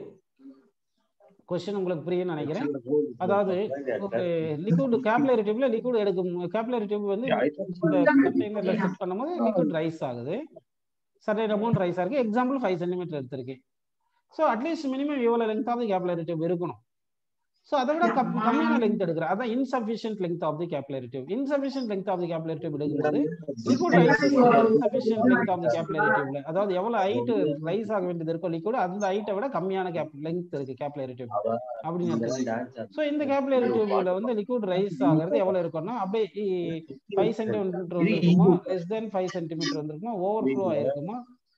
கொஸ்டின் உங்களுக்கு புரியும் நினைக்கிறேன் அதாவது லிக்விட் கேப்லரி டியூப்ல லிக்விட் எடுக்கும் கேப்லரி டியூப் வந்து இந்த கண்டெய்னர்ல செட் பண்ணும்போது லிக்விட் ரைஸ் ஆகுது சர்டைன் அமௌண்ட் ரைஸ் ஆகுது எக்ஸாம்பிள் ஃபைவ் சென்டிமீட்டர் எடுத்திருக்கேன் ஸோ அட்லீஸ்ட் மினிமம் எவ்வளோ லெங்காவது கேப்லரி டியூப் இருக்கணும் ஸோ அதை விட கம்மியான லெங்க் எடுக்கிறேன் அதான் insufficient length of the capillary tube insufficient length of the capillary tube எடுக்கும்போது liquid rise insufficient length of the capillary டியூப்ல அதாவது எவ்வளவு ஹைட் ரைஸ் ஆக வேண்டியது இருக்கோ லிக்விட் அந்த ஹைட்டை விட கம்மியான கேப் லெங்க் இருக்கு கேப்லரி டியூப் அப்படின்னு எடுத்துக்கோங்க ஸோ இந்த கேப்லரி டியூப்ல வந்து லிக்விட் ரைஸ் ஆகிறது எவ்வளவு இருக்கும்னா அப்படியே ஃபைவ் சென்டிமீட்டர் வந்துருக்குமா லெஸ் தென் ஃபைவ் சென்டிமீட்டர் வந்துருக்குமா ஓவர் ஃப்ளோ ஆயிருக்குமா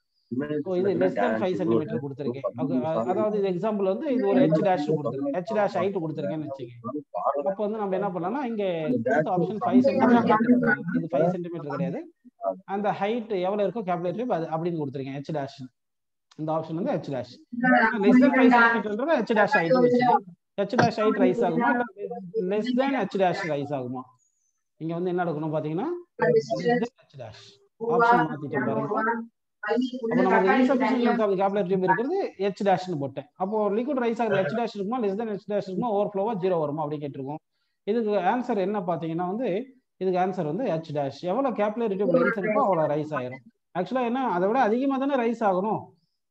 இது லெஸ் தென் ஃபைவ் சென்டிமீட்டர் கொடுத்துருக்கேன் அதாவது இது எக்ஸாம்பிள் வந்து இது ஒரு ஹெச் டேஷ் கொடுத்துருக்கேன் ஹெச் டேஷ் ஹைட் கொடுத்துருக்கேன்னு வச்சுக்கோங்க அப்போ வந்து நம்ம என்ன பண்ணலாம்னா இங்க ஆப்ஷன் ஃபைவ் சென்டிமீட்டர் இது ஃபைவ் சென்டிமீட்டர் கிடையாது அந்த ஹைட் எவ்வளவு இருக்கோ கேப்லேட்டர் அது அப்படின்னு கொடுத்துருக்கேன் ஹெச் டேஷ் இந்த ஆப்ஷன் வந்து H dash less than five centimetre H dash height வச்சுக்கோங்க ஹெச் டேஷ் ஹைட் ரைஸ் ஆகுமா less than H dash rise ஆகுமா இங்க வந்து என்ன எடுக்கணும் பாத்தீங்கன்னா ஹெச் டேஷ் ஆப்ஷன் மாத்திட்டேன் பாருங்க அப்போ நமக்கு insufficient length of capillary tube இருக்கிறது ஹெச் டேஷ்னு போட்டேன் அப்போ லிக்விட் ரைஸ் ஆகுது ஹெச் டேஷ் இருக்குமா லெஸ் தென் ஹெச் டேஷ் இருக்குமா ஓவர் ஃப்ளோவா ஜீரோ வருமா அப்படி கேட்டிருக்கோம் இதுக்கு ஆன்சர் என்ன பாத்தீங்கன்னா வந்து இதுக்கு ஆன்சர் வந்து ஹெச் டேஷ் எவ்வளவு கேப்லர் டியூப் லென்த் இருக்கோ அவ்வளோ ரைஸ் ஆயிரும் ஆக்சுவலா என்ன அதை விட அதிகமா தானே ரைஸ் ஆகணும்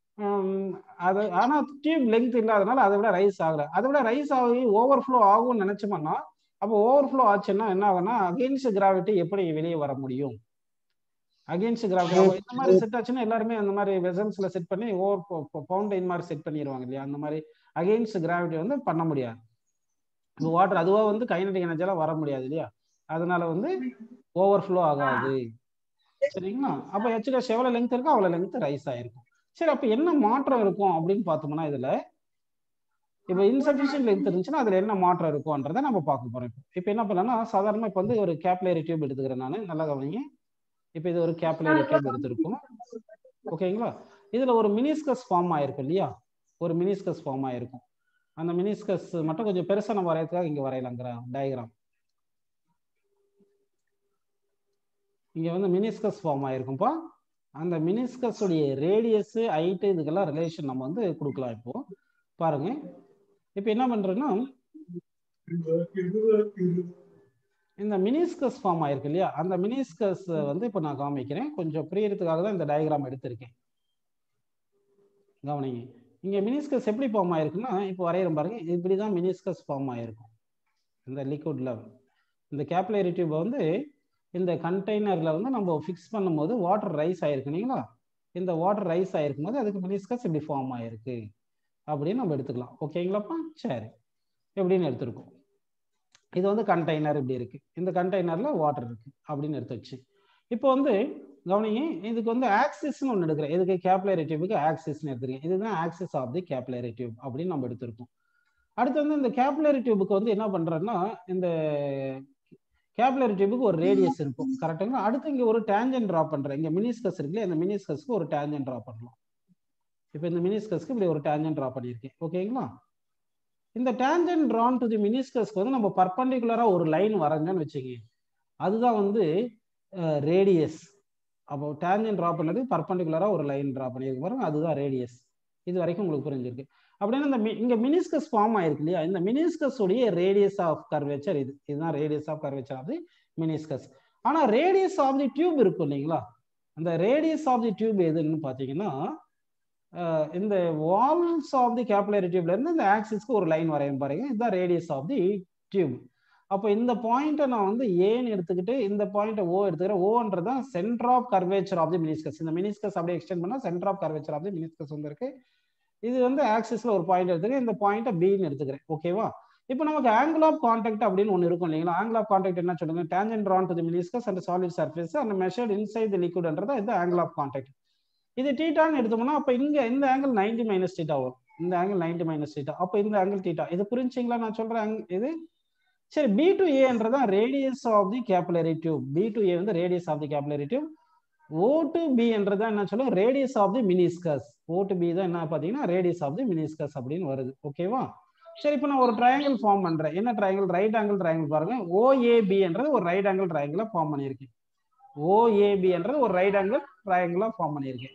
அது ஆனா டியூப் லென்த் இல்லாதனால அதை விட ரைஸ் ஆகல அதை விட ரைஸ் ஆகி ஓவர் ஃப்ளோ ஆகும்னு நினைச்சோம்னா அப்போ ஓவர் ஃப்ளோ ஆச்சுன்னா என்ன ஆகும்னா அகெயின்ஸ்ட் கிராவிட்டி எப்படி வெளியே வர முடியும் அகேன்ஸ்ட் கிராவிட்டி இந்த மாதிரி செட் ஆச்சுன்னா எல்லாருமே அந்த மாதிரி வெசல்ஸ்ல செட் பண்ணி ஓவர் பவுண்டைன் மாதிரி செட் பண்ணிடுவாங்க இல்லையா அந்த மாதிரி அகெயின்ஸ்ட் கிராவிட்டி வந்து பண்ண முடியாது இப்போ வாட்டர் அதுவா வந்து கைனடிக் எனர்ஜியெல்லாம் வர முடியாது இல்லையா அதனால வந்து ஓவர் ஃப்ளோ ஆகாது சரிங்களா அப்போ ஹெச்டிஎஸ் எவ்வளோ லென்த் இருக்கோ அவ்வளோ லென்த் ரைஸ் ஆயிருக்கும் சரி அப்போ என்ன மாற்றம் இருக்கும் அப்படின்னு பார்த்தோம்னா இதுல இப்போ இன்சஃபிஷியன்ட் லென்த் இருந்துச்சுன்னா அதுல என்ன மாற்றம் இருக்கும்ன்றதை நம்ம பார்க்க போறோம் இப்போ என்ன பண்ணலாம்னா சாதாரணமா இப்போ வந்து ஒரு கேப்லரி டியூப் எடுத்துக்கிறேன் நான் நல்லா கவனிங்க இப்போ இது ஒரு கேப்லரி டியூப் எடுத்திருக்கும் ஓகேங்களா இதுல ஒரு மினிஸ்கஸ் ஃபார்ம் ஆயிருக்கும் இல்லையா ஒரு மினிஸ்கஸ் ஃபார்ம் ஆயிருக்கும் அந்த மினிஸ்கஸ் மட்டும் கொஞ்சம் பெருசா நம்ம வரையறதுக்காக இங்க வரையலாங்கிற டயக்ராம் இங்க வந்து மினிஸ்கஸ் ஃபார்ம் ஆயிருக்கும்பா அந்த மினிஸ்கஸ் உடைய ரேடியஸ் ஹைட் இதுக்கெல்லாம் ரிலேஷன் நம்ம வந்து கொடுக்கலாம் இப்போ பாருங்க இப்போ என்ன பண்றேன்னா இந்த மினிஸ்கஸ் ஃபார்ம் ஆயிருக்கு இல்லையா அந்த மினிஸ்கஸ் வந்து இப்போ நான் காமிக்கிறேன் கொஞ்சம் புரியறதுக்காக தான் இந்த டயக்ராம் எடுத்திருக்கேன் கவனிங்க இங்க மினிஸ்கஸ் எப்படி ஃபார்ம் ஆயிருக்குன்னா இப்போ வரையிற பாருங்க இப்படி தான் மினிஸ்கஸ் ஃபார்ம் ஆயிருக்கும் இந்த லிக்விட் லெவல் இந்த கேப்லரி டியூப் வந்து இந்த கண்டெய்னர்ல வந்து நம்ம ஃபிக்ஸ் பண்ணும்போது வாட்டர் ரைஸ் ஆயிருக்கு இல்லைங்களா இந்த வாட்டர் ரைஸ் ஆயிருக்கும் போது அதுக்கு மினிஸ்கஸ் இப்படி ஃபார்ம் ஆயிருக்கு அப்படின்னு நம்ம எடுத்துக்கலாம் ஓகேங்களாப்பா சரி எப்படின்னு எடுத்திருக்கோம் இது வந்து கண்டெய்னர் இப்படி இருக்கு இந்த கண்டெய்னர்ல வாட்டர் இருக்கு அப்படின்னு எடுத்து வச்சு இப்போ வந்து கவனிங்க இதுக்கு வந்து ஆக்சிஸ்னு ஒன்று எடுக்கிறேன் இதுக்கு கேப்லரி டியூபுக்கு ஆக்சிஸ்னு எடுத்துருக்கேன் இதுதான் axis of the capillary tube அப்படின்னு நம்ம எடுத்திருக்கோம் அடுத்து வந்து இந்த கேப்லரி டியூபுக்கு வந்து என்ன பண்றேன்னா இந்த கேப்லரி டியூபுக்கு ஒரு ரேடியஸ் இருக்கும் கரெக்டுங்களா அடுத்து இங்க ஒரு டேஞ்சன் ட்ரா பண்றேன் இங்க மினிஸ்கஸ் இருக்குல்ல இந்த மினிஸ்கஸ்க்கு ஒரு டேஞ்சன் ட்ரா பண்ணலாம் இப்போ இந்த மினிஸ்கஸ்க்கு இப்படி ஒரு டேஞ்சன் ட்ரா பண்ணியிருக்கேன் ஓகேங்களா இந்த டேஞ்சன் ட்ரான் டு தி மினிஸ்கஸ்க்கு வந்து நம்ம பர்பண்டிகுலரா ஒரு லைன் வரைஞ்சோன்னு வச்சுக்கோங்க அதுதான் வந்து ரேடியஸ் அப்போ டேஞ்சன் ட்ரா பண்ணது பர்பண்டிகுலரா ஒரு லைன் ட்ரா பண்ணியிருக்கு பாருங்க அதுதான் ரேடியஸ் இது வரைக்கும் உங்களுக்கு புரிஞ்சிருக்கு அப்படின்னா இந்த mi- இங்க மினிஸ்கஸ் ஃபார்ம் ஆயிருக்கு இல்லையா இந்த மினிஸ்கஸ் உடைய ரேடியஸ் ஆஃப் கர்வேச்சர் இது இதுதான் radius of curvature of the meniscus ஆனா ரேடியஸ் ஆஃப் தி டியூப் இருக்கும் இல்லைங்களா அந்த ரேடியஸ் ஆஃப் தி டியூப் எதுன்னு பாத்தீங்கன்னா அஹ், இந்த வால்ஸ் ஆஃப் தி கேபிலரி டியூப்ல இருந்து இந்த ஆக்சிஸ்க்கு ஒரு லைன் வரையும் பாருங்க இதுதான் ரேடியஸ் ஆஃப் தி டியூப் அப்போ இந்த பாயிண்ட்டை நான் வந்து ஏன்னு எடுத்துக்கிட்டு இந்த பாயிண்ட்டை ஓ எடுத்துக்கிறேன் ஓன்றது தான் centre of curvature of the meniscus இந்த மினிஸ்கஸ் அப்படியே எக்ஸ்டெண்ட் பண்ணா centre of curvature of the meniscus வந்து இருக்கு இது வந்து ஆக்சிஸ்ல ஒரு பாயிண்ட் எடுத்துக்கிறேன் இந்த பாயிண்ட்டை பின்னு எடுத்துக்கிறேன் ஓகேவா இப்போ நமக்கு ஆங்கிள் ஆஃப் கான்டாக்ட் அப்படின்னு ஒன்று இருக்கும் இல்லைங்களா ஆங்கிள் ஆஃப் கான்டாக்ட் என்ன சொல்லுங்க டேஞ்சன் drawn to the meniscus and solid surface and measured inside the liquidன்றது இது ஆங்கிள் ஆஃப் கான்டாக்ட் இது டீட்டான்னு எடுத்தோம்னா அப்போ இங்க இந்த ஆங்கிள் 90 மைனஸ் டீட்டா வரும் இந்த ஆங்கிள் 90 மைனஸ் டீட்டா அப்போ இந்த ஆங்கிள் டீட்டா இது புரிஞ்சுங்களா நான் சொல்றேன் ang- இது சரி பி டு ஏன்றதான் radius of the capillary tube B to A வந்து radius of the capillary tube O to B என்றது என்ன சொல்லுங்க radius of the meniscus O to B தான் என்ன பார்த்தீங்கன்னா ரேடியஸ் ஆஃப் தி மினிஸ்கஸ் அப்படின்னு வருது ஓகேவா சரி இப்போ நான் ஒரு ட்ரையாங்கிள் ஃபார்ம் பண்றேன் என்ன ட்ரையாங்கிள் ரைட் ஆங்கிள் ட்ரையாங்கிள் பாருங்க ஓஏபி என்றது ஒரு ரைட் ஆங்கிள் ட்ரையாங்கிளா ஃபார்ம் பண்ணியிருக்கேன் ஓஏபி என்றது ஒரு ரைட் ஆங்கிள் ட்ரையாங்கிளா ஃபார்ம் பண்ணியிருக்கேன்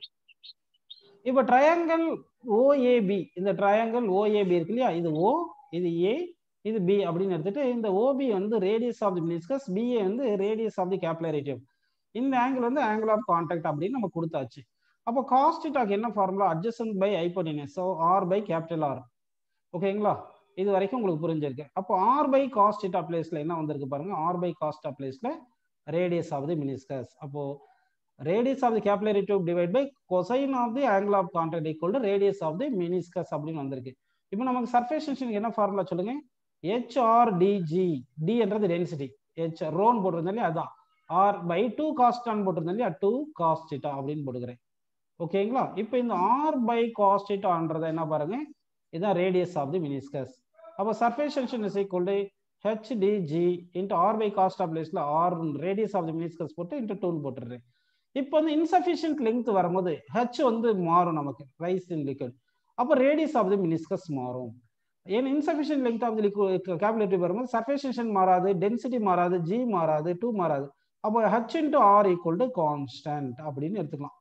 இப்போ ட்ரையாங்கிள் ஓஏபி இந்த ட்ரையாங்கிள் ஓஏபி இருக்கு இல்லையா இது ஓ இது ஏ இது பி அப்படின்னு எடுத்துட்டு இந்த ஓபி வந்து radius of the meniscus BA வந்து radius of the capillary tube இந்த ஆங்கிள் வந்து ஆங்கிள் ஆஃப் கான்டாக்ட் அப்படின்னு நம்ம கொடுத்தாச்சு அப்போ காஸ்டிட்டாக்கு என்ன formula adjacent by hypotenuse so R by capital R ஓகேங்களா இது வரைக்கும் உங்களுக்கு புரிஞ்சிருக்கு அப்போ ஆர் பை காஸ்டிட்டா பிளேஸ்ல என்ன வந்திருக்கு பாருங்க ஆர் பை காஸ்டா பிளேஸ்ல ரேடியஸ் ஆஃப் தி மினிஸ்கஸ் அப்போ radius of the capillary tube divide by cosine of the angle of contact equal to radius of the meniscus அப்படின்னு வந்திருக்கு இப்போ நமக்கு சர்ஃபேஸ் டென்ஷனுக்கு என்ன ஃபார்முலா சொல்லுங்க ஹெச்ஆர்டிஜி டி என்றது டென்சிட்டி ஹெச் ரோன் போட்டிருந்தாலே அதான் ஆர் பை டூ காஸ்டான் போட்டிருந்தாலே டூ காஸ்டிட்டா அப்படின்னு போட்டுக்கிறேன் ஓகேங்களா இப்போ இந்த ஆர் பை காஸ்டிட்டான்றதை என்ன பாருங்க இதுதான் ரேடியஸ் ஆஃப் தி மினிஸ்கஸ் அப்போ surface tension is equal to HDG into R by cos of பிளேஸ்ல R radius of the meniscus போட்டு இன்ட்டு டூன்னு போட்டுடுறேன் இப்போ வந்து இன்சஃபிஷியன்ட் லெங்த் வரும்போது ஹெச் வந்து மாறும் நமக்கு ரைஸ் இன் லிக்விட் அப்போ ரேடியஸ் ஆஃப் தி மினிஸ்கஸ் மாறும் ஏன்னா insufficient length of the capillary வரும்போது சர்ஃபேஸ் டென்ஷன் மாறாது டென்சிட்டி மாறாது ஜி மாறாது டூ மாறாது அப்போ H into R equal to constant அப்படின்னு எடுத்துக்கலாம்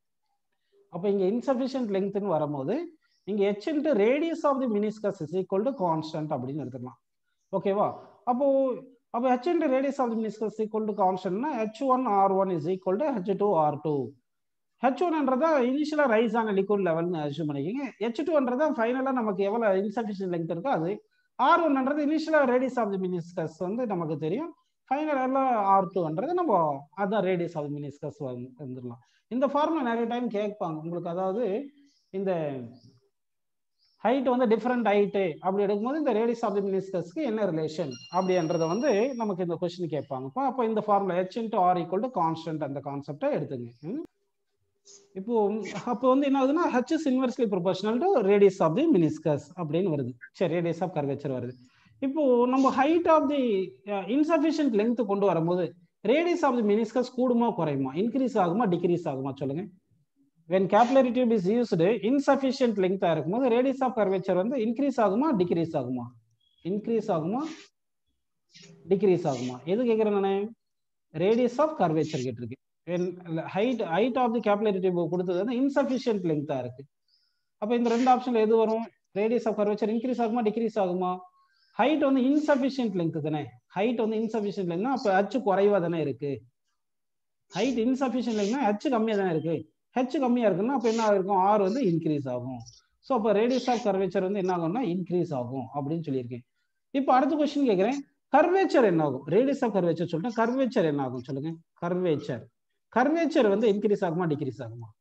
அப்போ இங்க இன்சஃபிஷியன்ட் லெங்க்த்னு வரும்போது இங்க H into radius of the meniscus is equal to constant அப்படின்னு எடுத்துக்கலாம் ஓகேவா அப்போ அப்போ H into radius of the meniscus equal to கான்ஸ்டன்ட்னா H one R one is equal to H two R two H ஒன்ன்றதா இனிஷியலா ரைஸ் ஆன liquid லெவல்னு அசியூம் பண்ணிக்கோங்க ஹெச் டூன்றதா ஃபைனலா நமக்கு எவ்வளவு இன்சஃபிஷியன்ட் லெங்க் இருக்கோ அது ஆர் ஒன்ன்றது இனிஷியலா ரேடியஸ் ஆஃப் தி மினிஸ்கஸ் வந்து நமக்கு தெரியும் ஃபைனலாக ஆர் டூன்றது நம்ம அதான் ரேடியஸ் ஆஃப் மினிஸ்கஸ் வந்துடலாம் இந்த ஃபார்முலா நிறைய டைம் கேட்பாங்க உங்களுக்கு அதாவது இந்த ஹைட் வந்து டிஃப்ரெண்ட் ஹைட்டு அப்படி எடுக்கும்போது இந்த ரேடியஸ் ஆஃப் தி மினிஸ்கஸ்க்கு என்ன ரிலேஷன் அப்படின்றத வந்து நமக்கு இந்த கொஸ்டின் கேட்பாங்க இப்போ அப்போ இந்த formula H into R equal to constant அந்த கான்செப்டை எடுத்துங்க ம்? இப்போ அப்போ வந்து என்ன ஆகுதுன்னா H is inversely proportional to radius of the meniscus அப்படின்னு வருது சரி ரேடியஸ் ஆஃப் கர்வேச்சர் வருது இப்போ நம்ம height of the insufficient length கொண்டு வரும்போது ரேடியஸ் ஆஃப் தி மினிஸ்கஸ் கூடுமா குறையுமா இன்க்ரீஸ் ஆகுமா டிக்ரீஸ் ஆகுமா சொல்லுங்க when capillary tube is used insufficient length ஆ இருக்கும்போது radius of curvature வந்து increase ஆகுமா decrease ஆகுமா increase ஆகுமா decrease ஆகுமா எது கேக்குறேன் நானு radius of curvature கேட்டிருக்கேன் when height height of the capillary tube கொடுத்தது வந்து insufficient length ஆ இருக்கு அப்ப இந்த ரெண்டு ஆப்ஷன்ல எது வரும் radius of curvature increase ஆகுமா decrease ஆகுமா ஹைட் வந்து இன்சஃபிஷியன்ட் லெங்க் தானே ஹைட் வந்து இன்சஃபிஷியன்ட் லெங்க்னா அப்ப ஹச் குறைவா தானே இருக்கு ஹைட் இன்சஃபிஷியன்ட் லெங்க்னா ஹச் கம்மியா தானே இருக்கு ஹெச் கம்மியா இருக்குன்னா அப்ப என்ன இருக்கும் ஆர் வந்து இன்க்ரீஸ் ஆகும் ஸோ அப்போ ரேடியஸ் ஆஃப் கர்வேச்சர் வந்து என்ன ஆகும்னா இன்க்ரீஸ் ஆகும் அப்படின்னு சொல்லியிருக்கேன் இப்போ அடுத்த கொஸ்டின் கேட்குறேன் கர்வேச்சர் என்ன ஆகும் ரேடியஸ் ஆஃப் கர்வேச்சர் சொல்லிட்டு கர்வேச்சர் என்ன ஆகும் சொல்லுங்க கர்வேச்சர் கர்வேச்சர் வந்து இன்க்ரீஸ் ஆகுமா டிக்ரீஸ் ஆகுமா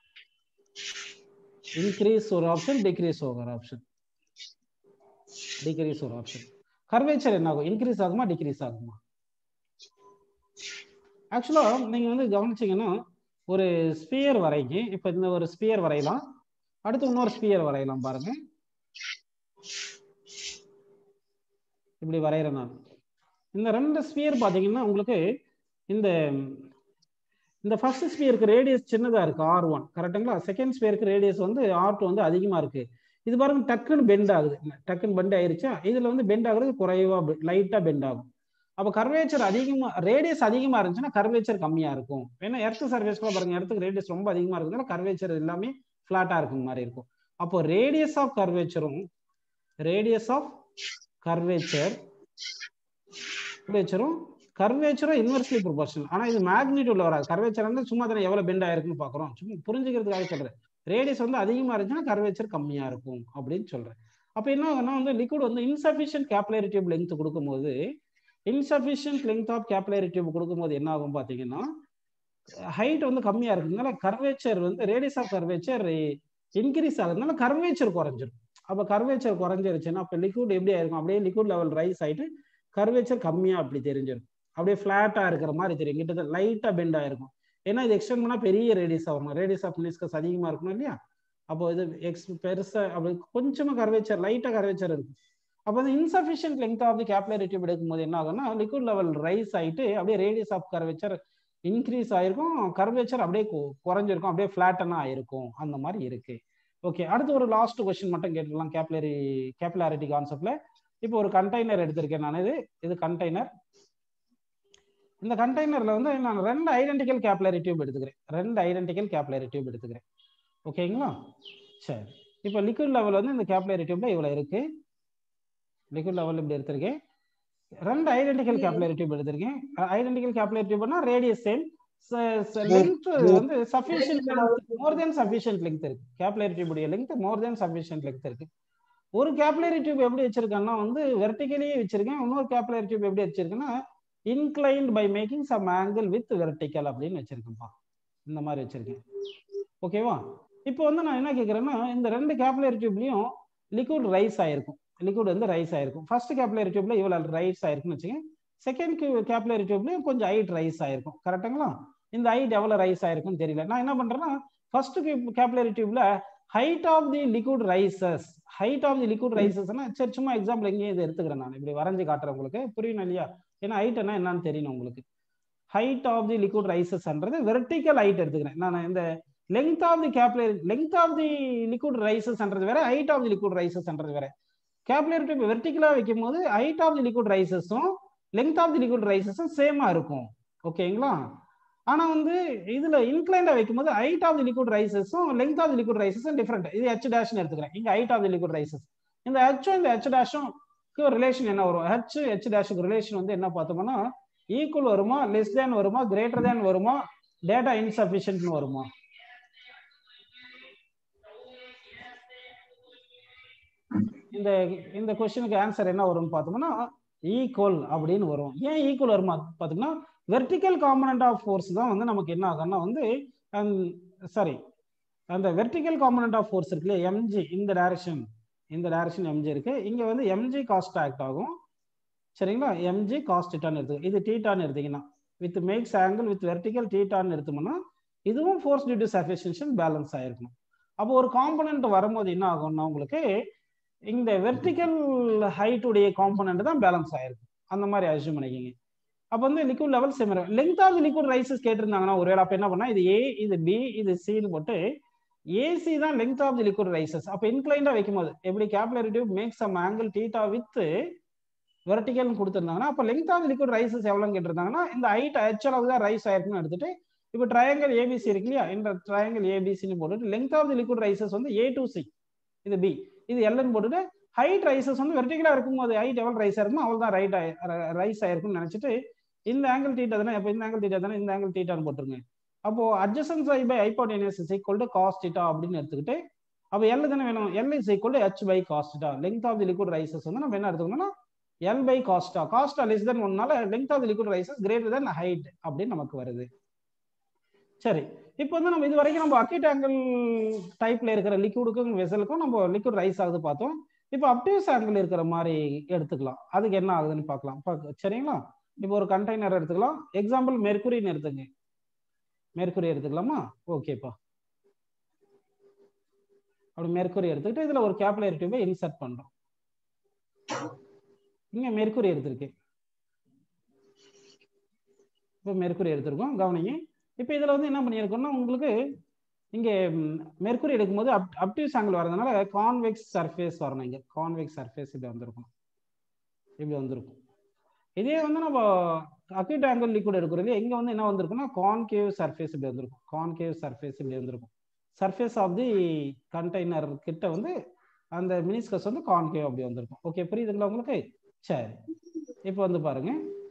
இன்க்ரீஸ் ஒரு ஆப்ஷன் டிக்ரீஸ் ஒரு ஆப்ஷன் டிக்ரீஸ் ஒரு ஆப்ஷன் கர்வேச்சர் என்ன ஆகும் இன்க்ரீஸ் ஆகுமா டிக்ரீஸ் ஆகுமா ஆக்சுவலா நீங்க வந்து கவனிச்சீங்கன்னா ஒரு ஸ்பியர் வரைங்க இப்ப இந்த ஒரு ஸ்பியர் வரையலாம் அடுத்து இன்னொரு ஸ்பியர் வரையலாம் பாருங்க இப்படி வரைகிறேன் நான் இந்த ரெண்டு ஸ்பியர் பாத்தீங்கன்னா உங்களுக்கு இந்த இந்த ஃபர்ஸ்ட் ஸ்பியருக்கு ரேடியஸ் சின்னதா இருக்கு ஆர் ஒன் கரெக்டுங்களா செகண்ட் ஸ்பியருக்கு ரேடியஸ் வந்து ஆர் டூ வந்து அதிகமா இருக்கு இது பாருங்க டக்குன்னு பெண்ட் ஆகுது டக்குன்னு பெண்ட் ஆயிருச்சா இதுல வந்து பெண்ட் ஆகுறது குறைவா லைட்டா பெண்ட் ஆகும் அப்போ கர்வேச்சர் அதிகமா ரேடியஸ் அதிகமா இருந்துச்சுன்னா கர்வேச்சர் கம்மியா இருக்கும் ஏன்னா எர்த் சர்வேஸ்ல பாருங்க இடத்துக்கு ரேடியஸ் ரொம்ப அதிகமா இருக்கிறதுனால கர்வேச்சர் எல்லாமே ஃபிளாட்டா இருக்கும் மாதிரி இருக்கும் அப்போ ரேடியஸ் ஆஃப் கர்வேச்சரும் ரேடியஸ் ஆஃப் கர்வேச்சர் கர்வேச்சரும் கர்வேச்சரும் இன்வெர்ஸ்லி ப்ரொபோர்ஷனல் ஆனா இது மேக்னிடியூட்ல வராது கர்வேச்சர் வந்து சும்மா தானே எவ்வளவு பெண்ட் ஆயிருக்குன்னு பாக்குறோம் சும்மா புரிஞ்சுக்கிறதுக்காக சொல்றேன் ரேடியஸ் வந்து அதிகமா இருந்துச்சுன்னா கர்வேச்சர் கம்மியா இருக்கும் அப்படின்னு சொல்றேன் அப்ப என்ன ஆகும்னா வந்து லிக்விட் வந்து இன்சபிஷியன்ட் கேப்லரி டியூப் லென்த் கொடுக்கும்போது insufficient length of capillary tube கொடுக்கும்போது என்ன ஆகும் பாத்தீங்கன்னா ஹைட் வந்து கம்மியா இருக்குதுனால கர்வேச்சர் வந்து ரேடியஸ் ஆஃப் கர்வேச்சர் இன்க்ரீஸ் ஆகுறதுனால கர்வேச்சர் குறைஞ்சிரும் அப்ப கர்வேச்சர் குறைஞ்சிருச்சுன்னா அப்ப லிக்விட் எப்படி ஆயிருக்கும் அப்படியே லிக்விட் லெவல் ரைஸ் ஆயிட்டு கர்வேச்சர் கம்மியா அப்படி தெரிஞ்சிடும் அப்படியே ஃபிளாட்டா இருக்கிற மாதிரி தெரியும் கிட்ட லைட்டா பெண்ட் ஆயிருக்கும் ஏன்னா இது எக்ஸ்டெண்ட் பண்ணா பெரிய ரேடியஸ் ஆகணும் ரேடியஸ் ஆஃப் மினிஸ்கஸ் அதிகமா இருக்கணும் இல்லையா அப்போ இது எக்ஸ் பெருசா அப்படி கொஞ்சமா கர்வேச்சர் லைட்டா கர்வேச்சர் இருக்கும் அப்போ வந்து insufficient length of the capillary tube எடுக்கும்போது என்ன ஆகும்னா லிக்விட் லெவல் ரைஸ் ஆயிட்டு அப்படியே ரேடியஸ் ஆஃப் கர்வேச்சர் இன்க்ரீஸ் ஆயிருக்கும் கர்வேச்சர் அப்படியே குறைஞ்சிருக்கும் அப்படியே ஃபிளாட்டனா ஆயிருக்கும் அந்த மாதிரி இருக்கு ஓகே அடுத்து ஒரு லாஸ்ட் கொஸ்டின் மட்டும் கேட்டுக்கலாம் கேப்லரி கேப்லாரிட்டி கான்செப்ட்ல இப்போ ஒரு கண்டெய்னர் எடுத்திருக்கேன் நான் இது இது கண்டெய்னர் இந்த கண்டெய்னர்ல வந்து நான் ரெண்டு ஐடென்டிக்கல் கேப்லரி டியூப் எடுத்துக்கிறேன் ரெண்டு ஐடென்டிக்கல் கேப்லரி டியூப் எடுத்துக்கிறேன் ஓகேங்களா சரி இப்போ லிக்விட் லெவல் வந்து இந்த கேப்லரி டியூப்ல இவ்வளவு இருக்கு லிக்விட் லெவல் இப்படி எடுத்திருக்கேன் ரெண்டு ஐடென்டிக்கல் கேப்லரி டியூப் எடுத்திருக்கேன் ஐடென்டிக்கல் கேப்லரி டியூப்னா ரேடியஸ் சேம் லென்த் வந்து sufficient more then sufficient length இருக்கு கேப்லரி டியூபுடைய length more then sufficient length இருக்கு ஒரு கேப்லரி டியூப் எப்படி வச்சிருக்கேன்னா வந்து வெர்டிகலியே வச்சிருக்கேன் இன்னொரு கேப்லரி டியூப் எப்படி வச்சிருக்கேன்னா inclined by making some angle with vertical அப்படின்னு வச்சிருக்கேன்ப்பா இந்த மாதிரி வச்சிருக்கேன் ஓகேவா இப்போ வந்து நான் என்ன கேட்குறேன்னா இந்த ரெண்டு கேப்லரி டியூப்லையும் லிக்விட் ரைஸ் ஆயிருக்கும் லிக்விட் வந்து ரைஸ் ஆயிருக்கும் ஃபர்ஸ்ட் கேப்லரி டியூப்ல இவ்வளவு ரைஸ் ஆயிருக்குன்னு வச்சுக்கோங்க செகண்ட் கேப்லரி டியூப்லயும் கொஞ்சம் ஹைட் ரைஸ் ஆயிருக்கும் கரெக்டுங்களா இந்த ஹைட் எவ்வளவு ரைஸ் ஆயிருக்குன்னு தெரியல நான் என்ன பண்றேன்னா ஃபர்ஸ்ட் கேப்லரி டியூப்ல height of the liquid rises height of the liquid ரைசஸ்னா சரி சும்மா எக்ஸாம்பிள் எங்கேயும் இதை எடுத்துக்கிறேன் நான் இப்படி வரைஞ்சு காட்டுறேன் உங்களுக்கு புரியணும் இல்லையா ஏன்னா ஹைட் என்ன என்னன்னு தெரியணும் உங்களுக்கு ஹைட் ஆஃப் தி லிக்விட் ரைசஸ்ன்றது வெர்டிக்கல் ஹைட் எடுத்துக்கிறேன் நான் இந்த length of the capillary length of the liquid ரைசஸ்ன்றது வேற ஹைட் ஆஃப் தி லிக்விட் ரைசஸ்ன்றது வேற கேப்லரி டியூப் வெர்டிக்கலா வைக்கும் போது ஹைட் ஆஃப் தி லிக்விட் ரைசஸும் லெங்த் ஆஃப் தி லிக்விட் ரைசஸும் சேமா இருக்கும் ஓகேங்களா ஆனா வந்து இதுல இன்க்ளைண்டா வைக்கும் போது ஹைட் ஆஃப் தி லிக்விட் ரைசஸும் லெங்த் ஆஃப் தி லிக்விட் ரைசஸும் டிஃபரெண்ட் இது ஹெச் டேஷ்னு எடுத்துக்கிறேன் இங்க height of the liquid rises இந்த ஹெச்சும் இந்த ஹெச் டேஷும் ரிலேஷன் என்ன வரும் ஹெச் ஹெச் டேஷுக்கு ரிலேஷன் வந்து என்ன பார்த்தோம்னா ஈக்குவல் வருமா லெஸ் தேன் வருமா கிரேட்டர் தேன் வருமா டேட்டா இன்சபிஷியன்ட்னு வருமா இந்த இந்த கொஸ்டினுக்கு ஆன்சர் என்ன வரும்னு பார்த்தோம்னா ஈக்குவல் அப்படின்னு வரும் ஏன் ஈக்குவல் வருமா பார்த்தோம்னா வெர்டிக்கல் காம்பனண்ட் ஆஃப் ஃபோர்ஸ் தான் வந்து நமக்கு என்ன ஆகும்னா வந்து சாரி அந்த வெர்டிக்கல் காம்பனண்ட் ஆஃப் ஃபோர்ஸ் இருக்கு இல்லையா எம்ஜி இந்த டைரக்ஷன் இந்த டைரக்ஷன் எம்ஜி இருக்கு இங்க வந்து எம்ஜி காஸ்ட் ஆக்ட் ஆகும் சரிங்களா எம்ஜி காஸ்ட் டீட்டான்னு எடுத்து இது டீட்டான்னு எடுத்தீங்கன்னா with max angle with vertical டீட்டான்னு எடுத்தோம்னா இதுவும் force due to surface tension balance ஆயிருக்கணும் அப்போ ஒரு காம்பனண்ட் வரும்போது என்ன ஆகும்னா உங்களுக்கு இந்த வெர்டிக்கல் ஹைட்டுடைய காம்பனண்ட் தான் பேலன்ஸ் ஆயிருக்கும் அந்த மாதிரி அசியூம் பண்ணிக்கிங்க அப்போ வந்து liquid level similar length of liquid rises கேட்டிருந்தாங்கன்னா ஒருவேளை அப்போ என்ன பண்ணா இது ஏ இது பி இது சின்னு போட்டு ஏசி தான் length of the liquid rises அப்போ இன்க்ளைண்டா வைக்கும் போது எப்படி capillary tube make some angle theta with வெர்டிகல்னு கொடுத்துருந்தாங்கன்னா அப்போ லெங்த் ஆஃப் லிக்விட் ரைசஸ் எவ்வளோன்னு கேட்டிருந்தாங்கன்னா இந்த ஹைட் ஹெச் அளவு தான் ரைஸ் ஆயிருக்குன்னு எடுத்துட்டு இப்போ ட்ரையாங்கல் ஏபிசி இருக்கு இல்லையா இந்த ட்ரையாங்கல் ஏபிசின்னு போட்டுட்டு length of the liquid rises வந்து ஏ டு சி இது பி இது எல்னு போட்டுட்டு ஹைட் ரைசஸ் வந்து வெர்டிகலா இருக்கும்போது ஹைட் எவ்வளவு ரைஸ் ஆயிருக்கும் அவ்வளவு தான் ரைட் ரைஸ் ஆயிருக்கும்னு நினைச்சிட்டு இந்த ஆங்கிள் டீட்டா தானே அப்போ இந்த ஆங்கிள் டீட்டா தானே இந்த ஆங்கிள் டீட்டான்னு போட்டுருங்க அப்போ அட்ஜசன்ஸ் ஐ by hypotenuse is equal to cos theta அப்படின்னு எடுத்துக்கிட்டு அப்போ எல் தானே வேணும் L is equal to H by cos theta length of the liquid rises வந்து நம்ம என்ன எடுத்துக்கணும்னா L by cos theta cos theta less than ஒன்னால length of the liquid rises greater than height அப்படின்னு நமக்கு வருது சரி இப்போ வந்து நம்ம இது வரைக்கும் நம்ம அக்கிட் ஆங்கிள் டைப்ல இருக்கிற லிக்விடுக்கும் வெசலுக்கும் நம்ம லிக்விட் ரைஸ் ஆகுது பார்த்தோம் இப்போ அப்டியூஸ் ஆங்கிள் இருக்கிற மாதிரி எடுத்துக்கலாம் அதுக்கு என்ன ஆகுதுன்னு பார்க்கலாம் சரிங்களா இப்போ ஒரு கண்டெய்னர் எடுத்துக்கலாம் எக்ஸாம்பிள் மெர்குரின்னு எடுத்துங்க மெர்குரி எடுத்துக்கலாமா ஓகேப்பா அப்படி மெர்குரி எடுத்துக்கிட்டு இதுல ஒரு கேப்லரி டியூபை இன்சர்ட் பண்றோம் இங்க மெர்குரி எடுத்திருக்கேன் இப்போ மெர்குரி எடுத்திருக்கோம் கவனிங்க இப்போ இதில் வந்து என்ன பண்ணியிருக்கோம்னா உங்களுக்கு இங்கே மெர்குரி எடுக்கும்போது அப் அப்டியூஸ் ஆங்கிள் வரதுனால கான்வெக்ஸ் சர்ஃபேஸ் வரணும் இங்கே கான்வெக்ஸ் சர்ஃபேஸ் இப்படி வந்திருக்கும் இப்படி வந்திருக்கும் இதே வந்து நம்ம அக்யூட் ஆங்கிள் லிக்விட் எடுக்கிறது இங்கே வந்து என்ன வந்திருக்குன்னா கான்கேவ் சர்ஃபேஸ் இப்படி வந்திருக்கும் கான்கேவ் சர்ஃபேஸ் இப்படி வந்திருக்கும் சர்ஃபேஸ் ஆஃப் தி கண்டெய்னர் கிட்ட வந்து அந்த மினிஸ்கஸ் வந்து கான்கேவ் அப்படி வந்திருக்கும் ஓகே புரியுதுங்களா உங்களுக்கு சரி இப்போ வந்து பாருங்க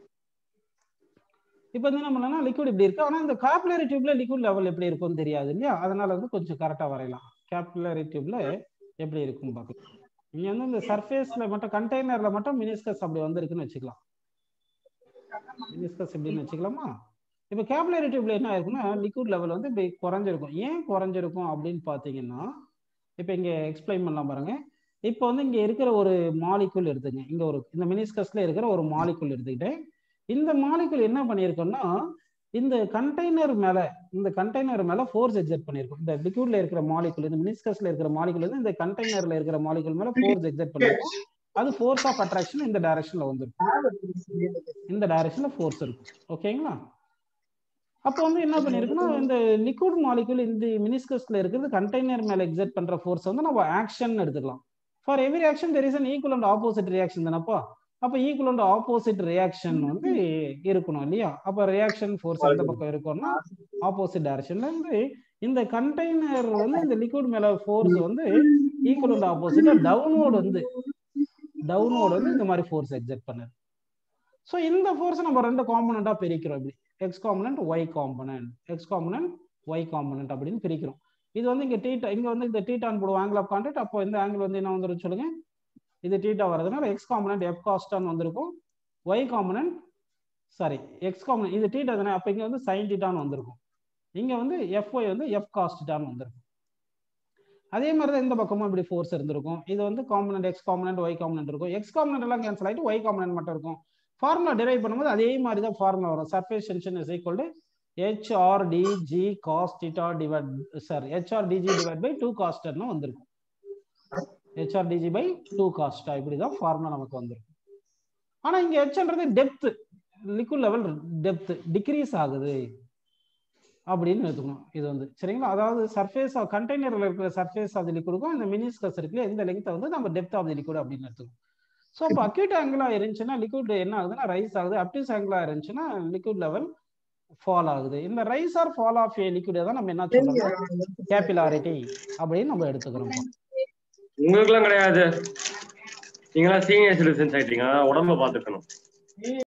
இப்போ வந்து என்ன பண்ணனா லிக்விட் இப்படி இருக்கு ஆனால் இந்த காப்லரி டியூப்ல லிக்விட் லெவல் எப்படி இருக்கும்னு தெரியாது இல்லையா அதனால வந்து கொஞ்சம் கரெக்டாக வரையலாம் கேப்லரி டியூப்ல எப்படி இருக்கும் பார்க்கலாம் நீங்க வந்து இந்த சர்ஃபேஸ்ல மட்டும் கண்டெய்னர்ல மட்டும் மினிஸ்கஸ் அப்படி வந்திருக்குன்னு வச்சுக்கலாம் மினிஸ்கஸ் எப்படின்னு வச்சுக்கலாமா இப்போ கேப்லரி டியூப்ல என்ன ஆயிருக்குன்னா லிக்விட் லெவல் வந்து இப்படி குறைஞ்சிருக்கும் ஏன் குறைஞ்சிருக்கும் அப்படின்னு பார்த்தீங்கன்னா இப்போ இங்க எக்ஸ்பிளைன் பண்ணலாம் பாருங்க இப்போ வந்து இங்க இருக்கிற ஒரு மாலிகுல் எடுத்துங்க இங்க ஒரு இந்த மினிஸ்கஸ்ல இருக்கிற ஒரு மாலிகுல் எடுத்துக்கிட்டு இந்த மாலிகுல் என்ன பண்ணியிருக்கோம்னா இந்த கண்டெய்னர் மேல இந்த கண்டெய்னர் மேல ஃபோர்ஸ் எக்ஸர்ட் பண்ணியிருக்கோம் இந்த லிக்விட்ல இருக்கிற மாலிகுல் இந்த மினிஸ்கஸ்ல இருக்கிற மாலிகுல் வந்து இந்த கண்டெய்னர்ல இருக்கிற மாலிகுல் மேல ஃபோர்ஸ் எக்ஸர்ட் பண்ணியிருக்கோம் அது ஃபோர்ஸ் ஆஃப் அட்ராக்ஷன் இந்த டைரக்ஷன்ல வந்துருக்கும் இந்த டைரக்ஷன்ல ஃபோர்ஸ் இருக்கும் ஓகேங்களா அப்போ வந்து என்ன பண்ணிருக்குன்னா இந்த லிக்விட் மாலிகுல் இந்த மினிஸ்கஸ்ல இருக்கிறது கண்டெய்னர் மேல எக்ஸர்ட் பண்ற ஃபோர்ஸ் வந்து நம்ம ஆக்ஷன் எடுத்துக்கலாம் for every action there is an equal and opposite reaction தானப்பா அப்ப ஈக்குவல் அண்ட் ஆப்போசிட் ரியாக்ஷன் வந்து இருக்கணும் இல்லையா அப்ப ரியாக்ஷன் ஃபோர்ஸ் எந்த பக்கம் இருக்கும்னா ஆப்போசிட் டைரக்ஷன்ல இருந்து இந்த கண்டெய்னர் வந்து இந்த லிக்விட் மேல ஃபோர்ஸ் வந்து ஈக்குவல் அண்ட் ஆப்போசிட்டா டவுன்வோர்டு வந்து டவுன்வோர்டு வந்து இந்த மாதிரி ஃபோர்ஸ் எக்ஸர்ட் பண்ணுது ஸோ இந்த ஃபோர்ஸ் நம்ம ரெண்டு காம்பனண்டா பிரிக்கிறோம் இப்படி X component Y component X component Y component அப்படின்னு பிரிக்கிறோம் இது வந்து இங்க டீட்டா இங்க வந்து இந்த டீட்டான் போடுவோம் ஆங்கிள் ஆஃப் கான்டாக்ட் அப்போ இந்த ஆங்கிள் வந்து என்ன வந்துரும் சொல்லுங்க இது டீட்டா வரதுனால எக்ஸ் காம்பனண்ட் எஃப் காஸ்டான் வந்திருக்கும் Y component sorry X component இது டீட்டா தானே அப்போ இங்க வந்து சைன் டீட்டான் வந்திருக்கும் இங்க வந்து எஃப் ஒய் வந்து எஃப் காஸ்டான் வந்திருக்கும் அதே மாதிரி தான் இந்த பக்கமும் இப்படி ஃபோர்ஸ் இருந்திருக்கும் இது வந்து component X component Y component இருக்கும் எக்ஸ் காம்பனண்ட் எல்லாம் கேன்சல் ஆகிட்டு ஒய் காம்பனண்ட் மட்டும் இருக்கும் ஃபார்முலா டிரைவ் பண்ணும்போது அதே மாதிரி தான் ஃபார்முலா வரும் surface tension is equal to HRDG cos theta divide sir HRDG divide by two காஸ்டர்னு வந்திருக்கும் ஹெச்ஆர்டிஜி பை டூ காஸ்டா இப்படி தான் ஃபார்முலா நமக்கு வந்திருக்கும் ஆனா இங்க ஹெச்ன்றது depth liquid level depth decrease ஆகுது அப்படின்னு எடுத்துக்கணும் இது வந்து சரிங்களா அதாவது சர்ஃபேஸ் ஆஃப் கண்டெய்னர்ல இருக்கிற சர்ஃபேஸ் ஆஃப் லிக்விடுக்கும் இந்த மினிஸ்கஸ் இருக்குல்ல இந்த லெங்த்தை வந்து நம்ம டெப்த் ஆஃப் தி லிக்விட் அப்படின்னு எடுத்துக்கணும் ஸோ இப்போ அக்யூட் ஆங்கிளா இருந்துச்சுன்னா லிக்விட் என்ன ஆகுதுன்னா ரைஸ் ஆகுது அப்டிஸ் ஆங்கிளா இருந்துச்சுன்னா லிக்விட் லெவல் ஃபால் ஆகுது இந்த rise or fall of a liquid தான் நம்ம என்ன சொல்றோம் கேபிலாரிட்டி அப்படின்னு நம்ம எடுத்துக்கிறோம் உங்களுக்குலாம் கிடையாது நீங்களாம் சீனியர் சிட்டிசன்ஸ் ஆயிட்டீங்க உடம்ப பாத்துக்கணும்